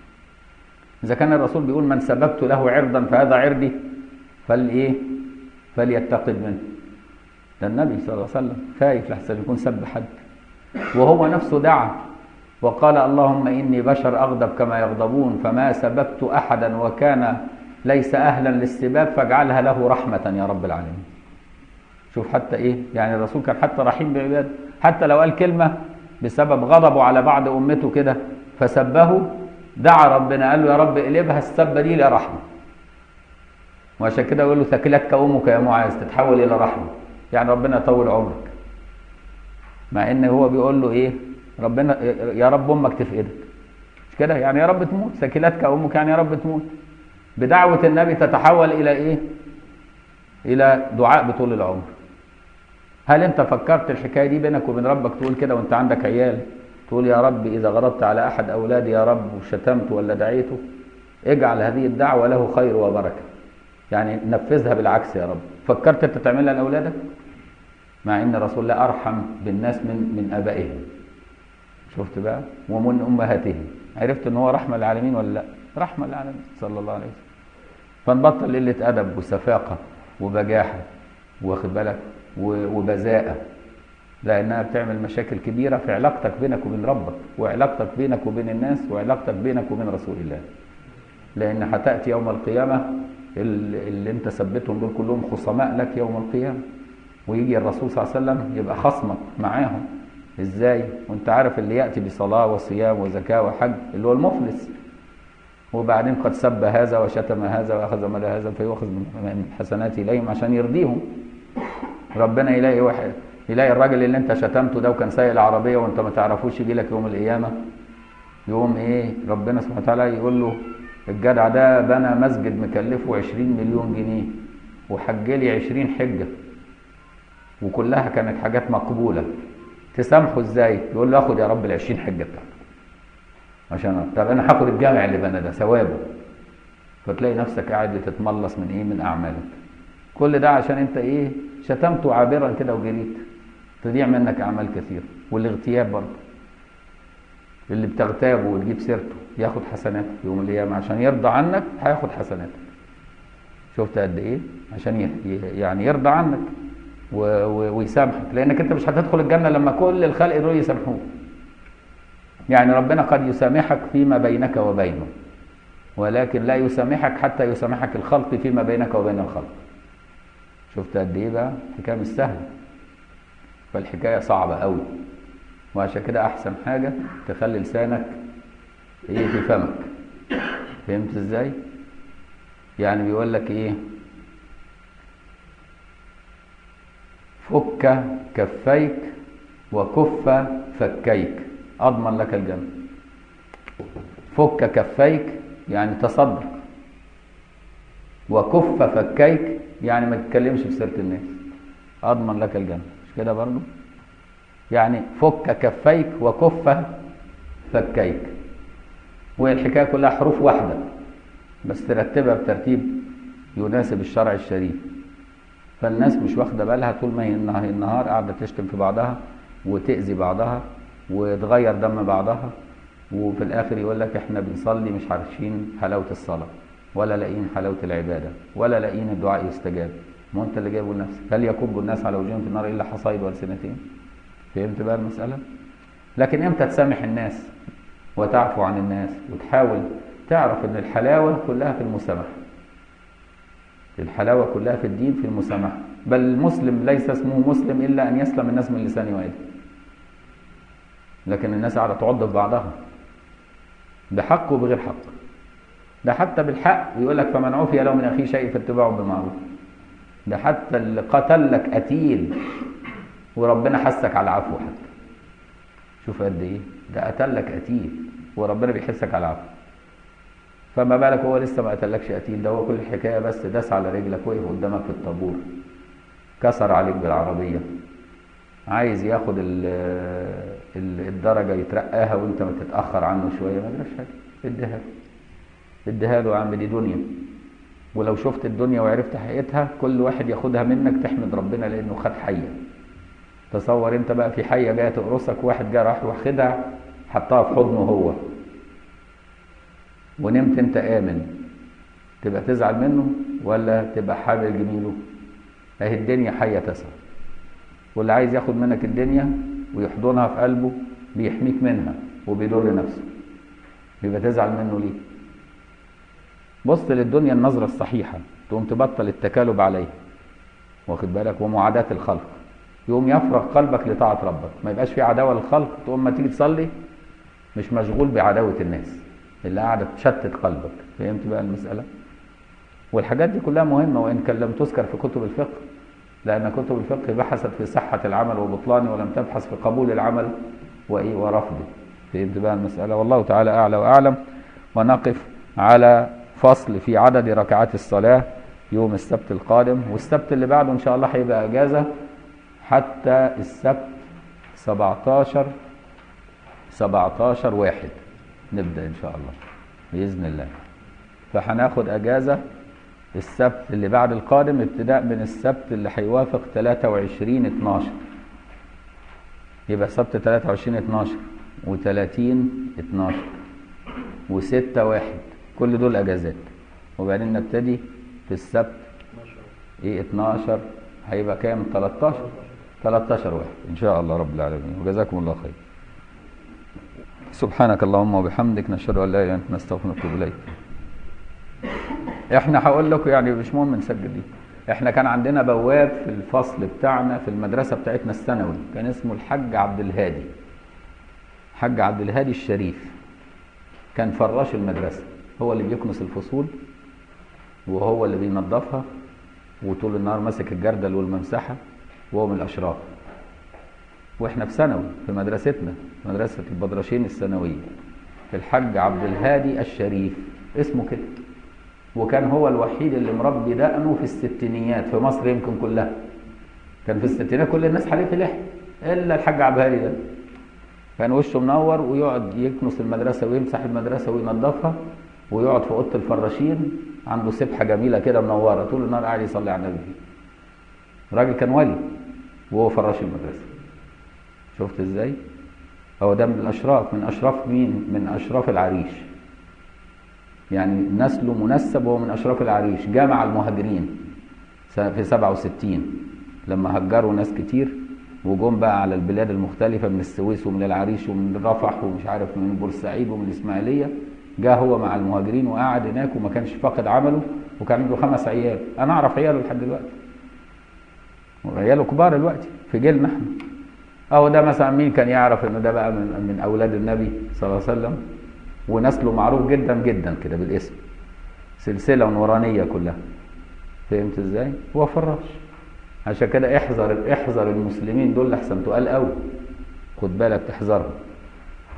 اذا كان الرسول بيقول من سببت له عرضا فهذا عرضي فالايه فليتقد منه ده النبي صلى الله عليه وسلم خايف لحسن يكون سب حد وهو نفسه دعا وقال اللهم اني بشر اغضب كما يغضبون فما سببت احدا وكان ليس اهلا للسباب فاجعلها له رحمه يا رب العالمين شوف حتى ايه يعني الرسول كان حتى رحيم بعباده حتى لو قال كلمه بسبب غضبه على بعض امته كده فسبه دعا ربنا قال له يا رب اقلبها السبه دي الى رحمه وعشان كده يقول له ثكلتك امك يا معاذ تتحول الى رحمه يعني ربنا يطول عمرك مع ان هو بيقول له ايه ربنا يا رب امك تفقدك مش كده يعني يا رب تموت ثكلتك امك يعني يا رب تموت بدعوه النبي تتحول الى ايه الى دعاء بطول العمر هل انت فكرت الحكايه دي بينك وبين ربك تقول كده وانت عندك عيال تقول يا رب اذا غضبت على احد اولادي يا رب وشتمت ولا دعيته اجعل هذه الدعوه له خير وبركه يعني نفذها بالعكس يا رب فكرت انت تعملها لاولادك مع ان رسول الله ارحم بالناس من من ابائهم شفت بقى ومن امهاتهم عرفت ان هو رحمه للعالمين ولا لا رحمه للعالمين صلى الله عليه وسلم فنبطل قله ادب وسفاقه وبجاحه واخد بالك وبذاءه لانها بتعمل مشاكل كبيره في علاقتك بينك وبين ربك وعلاقتك بينك وبين الناس وعلاقتك بينك وبين رسول الله لان هتاتي يوم القيامه اللي انت ثبتهم دول كلهم خصماء لك يوم القيامه ويجي الرسول صلى الله عليه وسلم يبقى خصمك معاهم ازاي وانت عارف اللي ياتي بصلاه وصيام وزكاه وحج اللي هو المفلس وبعدين قد سب هذا وشتم هذا واخذ مال هذا فيؤخذ من حسناته اليهم عشان يرضيهم ربنا يلاقي واحد يلاقي الراجل اللي انت شتمته ده وكان سايق العربيه وانت ما تعرفوش يجي لك يوم القيامه يقوم ايه ربنا سبحانه وتعالى يقول له الجدع ده بنى مسجد مكلفه 20 مليون جنيه وحج لي 20 حجه وكلها كانت حاجات مقبوله تسامحه ازاي؟ يقول له اخد يا رب ال 20 حجه بتاعتك عشان طب انا هاخد الجامع اللي بنى ده ثوابه فتلاقي نفسك قاعد بتتملص من ايه؟ من اعمالك كل ده عشان انت ايه؟ شتمته عابرا كده وجريت تضيع منك اعمال كثيره والاغتياب برضه اللي بتغتابه وتجيب سيرته ياخد حسنات يوم القيامه عشان يرضى عنك هياخد حسناتك شفت قد ايه عشان يعني يرضى عنك ويسامحك لانك انت مش هتدخل الجنه لما كل الخلق دول يسامحوك يعني ربنا قد يسامحك فيما بينك وبينه ولكن لا يسامحك حتى يسامحك الخلق فيما بينك وبين الخلق شفت قد ايه بقى الحكايه مش سهله فالحكايه صعبه قوي وعشان كده احسن حاجه تخلي لسانك ايه في فمك فهمت ازاي يعني بيقول لك ايه فك كفيك وكف فكيك اضمن لك الجنه فك كفيك يعني تصدق وكف فكيك يعني ما تتكلمش في سيره الناس اضمن لك الجنه مش كده برضه يعني فك كفيك وكف فكيك والحكايه كلها حروف واحده بس ترتبها بترتيب يناسب الشرع الشريف فالناس مش واخده بالها طول ما هي النهار, النهار قاعده تشتم في بعضها وتاذي بعضها وتغير دم بعضها وفي الاخر يقول لك احنا بنصلي مش عارفين حلاوه الصلاه ولا لاقيين حلاوه العباده ولا لاقيين الدعاء يستجاب ما انت اللي جايبه لنفسك هل يكب الناس على وجوههم في النار الا حصائد والسنتين فهمت بقى المساله لكن امتى تسامح الناس وتعفو عن الناس وتحاول تعرف ان الحلاوه كلها في المسامحه الحلاوه كلها في الدين في المسامحه بل المسلم ليس اسمه مسلم الا ان يسلم الناس من لسانه ويده لكن الناس قاعده تعض في بعضها بحق وبغير حق ده حتى بالحق يقول لك فمن عفي له من اخيه شيء فاتباعه بالمعروف ده حتى اللي قتل لك قتيل وربنا حسك على العفو حتى شوف قد ايه ده قتل لك قتيل وربنا بيحسك على العفو فما بالك هو لسه ما قتلكش قتيل ده هو كل الحكايه بس داس على رجلك وقف قدامك في الطابور كسر عليك بالعربيه عايز ياخد ال ال الدرجه يترقاها وانت ما تتاخر عنه شويه ما جراش حاجه اديها له اديها له يا عم دي دنيا ولو شفت الدنيا وعرفت حقيقتها كل واحد ياخدها منك تحمد ربنا لانه خد حيه تصور انت بقى في حيه جايه تقرصك واحد جه راح واخدها حطها في حضنه هو ونمت انت امن تبقى تزعل منه ولا تبقى حابب جميله اهي الدنيا حيه تسعى واللي عايز ياخد منك الدنيا ويحضنها في قلبه بيحميك منها وبيضر نفسه يبقى تزعل منه ليه بص للدنيا النظرة الصحيحة تقوم تبطل التكالب عليه واخد بالك ومعاداة الخلق يقوم يفرغ قلبك لطاعة ربك ما يبقاش في عداوة للخلق تقوم ما تيجي تصلي مش مشغول بعداوة الناس اللي قاعدة تشتت قلبك فهمت بقى المسألة والحاجات دي كلها مهمة وإن كان لم تذكر في كتب الفقه لأن كتب الفقه بحثت في صحة العمل وبطلانه ولم تبحث في قبول العمل وإيه ورفضه فهمت بقى المسألة والله تعالى أعلى وأعلم ونقف على فصل في عدد ركعات الصلاة يوم السبت القادم والسبت اللي بعده إن شاء الله هيبقى أجازة حتى السبت 17 17 واحد نبدأ إن شاء الله بإذن الله فهناخد أجازة السبت اللي بعد القادم ابتداء من السبت اللي هيوافق 23 12 يبقى سبت 23 12 و30 12 و6 واحد كل دول اجازات وبعدين نبتدي في السبت ايه 12 هيبقى كام 13 13 واحد ان شاء الله رب العالمين وجزاكم الله خير سبحانك اللهم وبحمدك نشهد ان لا اله الا انت نستغفرك ونتوب اليك احنا هقول لكم يعني مش مهم نسجل دي احنا كان عندنا بواب في الفصل بتاعنا في المدرسه بتاعتنا الثانوي كان اسمه الحاج عبد الهادي حاج عبد الهادي الشريف كان فراش المدرسه هو اللي بيكنس الفصول وهو اللي بينظفها وطول النهار ماسك الجردل والممسحه وهو من الاشراف واحنا في ثانوي في مدرستنا مدرسه البدرشين الثانويه الحاج عبد الهادي الشريف اسمه كده وكان هو الوحيد اللي مربي دقنه في الستينيات في مصر يمكن كلها كان في الستينات كل الناس حليف لحيه الا الحاج عبد الهادي ده كان وشه منور ويقعد يكنس المدرسه ويمسح المدرسه وينظفها ويقعد في اوضه الفراشين عنده سبحه جميله كده منوره طول النهار قاعد يصلي على النبي راجل كان ولي وهو فراش المدرسه شفت ازاي هو ده من الاشراف من اشراف مين من اشراف العريش يعني نسله منسب وهو من اشراف العريش جامع المهاجرين في 67 لما هجروا ناس كتير وجم بقى على البلاد المختلفه من السويس ومن العريش ومن رفح ومش عارف من بورسعيد ومن الاسماعيليه جاء هو مع المهاجرين وقعد هناك وما كانش فاقد عمله وكان عنده خمس عيال انا اعرف عياله لحد دلوقتي وعياله كبار دلوقتي في جيلنا احنا اهو ده مثلا مين كان يعرف انه ده بقى من من اولاد النبي صلى الله عليه وسلم ونسله معروف جدا جدا كده بالاسم سلسله نورانيه كلها فهمت ازاي هو فراش عشان كده احذر احذر المسلمين دول احسن تقال قوي خد بالك تحذرهم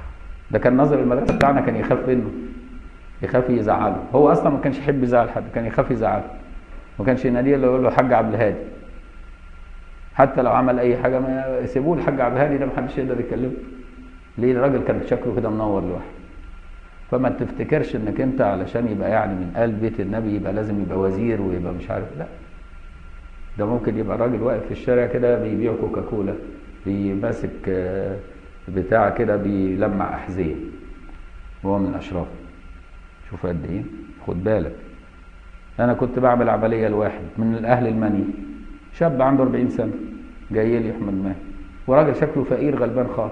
ده كان ناظر المدرسه بتاعنا كان يخاف منه يخاف يزعله هو اصلا ما كانش يحب يزعل حد كان يخاف يزعله ما كانش يناديه الا يقول له حاج عبد الهادي حتى لو عمل اي حاجه ما يسيبوه الحاج عبد الهادي ده ما حدش يقدر يكلمه ليه الراجل كان شكله كده منور لوحده فما تفتكرش انك انت علشان يبقى يعني من قلب بيت النبي يبقى لازم يبقى وزير ويبقى مش عارف لا ده ممكن يبقى راجل واقف في الشارع كده بيبيع كوكاكولا بيماسك آه، بتاع كده بيلمع احذيه وهو من الاشراف شوف قد ايه خد بالك انا كنت بعمل عمليه لواحد من اهل المني شاب عنده 40 سنه جاي لي احمد ماهر وراجل شكله فقير غلبان خالص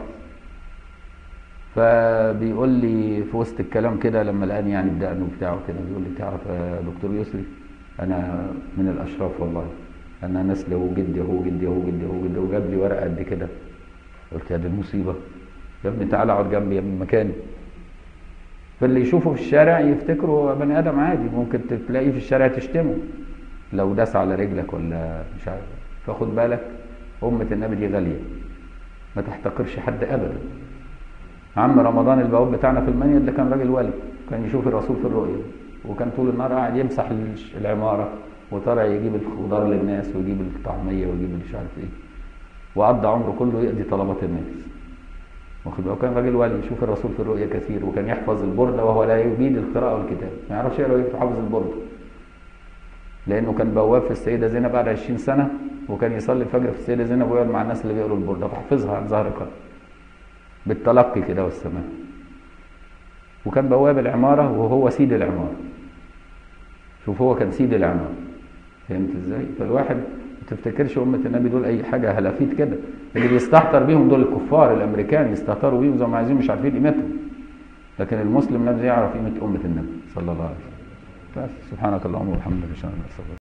فبيقول لي في وسط الكلام كده لما لقاني يعني بدقنه بتاعه كده بيقول لي تعرف يا دكتور يسري انا من الاشراف والله انا نسل هو جدي هو جدي هو جدي هو جدي وجاب لي ورقه قد كده قلت يا دي المصيبه يا ابني تعالى اقعد جنبي يا ابني مكاني فاللي يشوفه في الشارع يفتكره هو بني ادم عادي ممكن تلاقيه في الشارع تشتمه لو داس على رجلك ولا مش عارف فخد بالك امه النبي دي غاليه ما تحتقرش حد ابدا عم رمضان البواب بتاعنا في المنيل ده كان راجل ولي كان يشوف الرسول في الرؤيا وكان طول النهار قاعد يمسح الش- العماره وطالع يجيب الخضار للناس ويجيب الطعميه ويجيب مش عارف ايه وقضى عمره كله يقضي طلبات الناس واخد بالك كان راجل ولي يشوف الرسول في الرؤيا كثير وكان يحفظ البرده وهو لا يجيد القراءه والكتاب ما يعرفش يقرا ويكتب حافظ البرده لانه كان بواب في السيده زينب بعد 20 سنه وكان يصلي الفجر في السيده زينب ويقعد مع الناس اللي بيقروا البرده فحفظها عن ظهر قلب بالتلقي كده والسماع وكان بواب العماره وهو سيد العماره شوف هو كان سيد العماره فهمت ازاي فالواحد ما تفتكرش امه النبي دول اي حاجه هلافيت كده اللي بيستهتر بيهم دول الكفار الامريكان يستهتروا بيهم زي ما عايزين مش عارفين قيمتهم لكن المسلم نفسه يعرف قيمه امه النبي صلى الله عليه وسلم بس سبحانك اللهم وبحمدك اشهد ان لا اله الا انت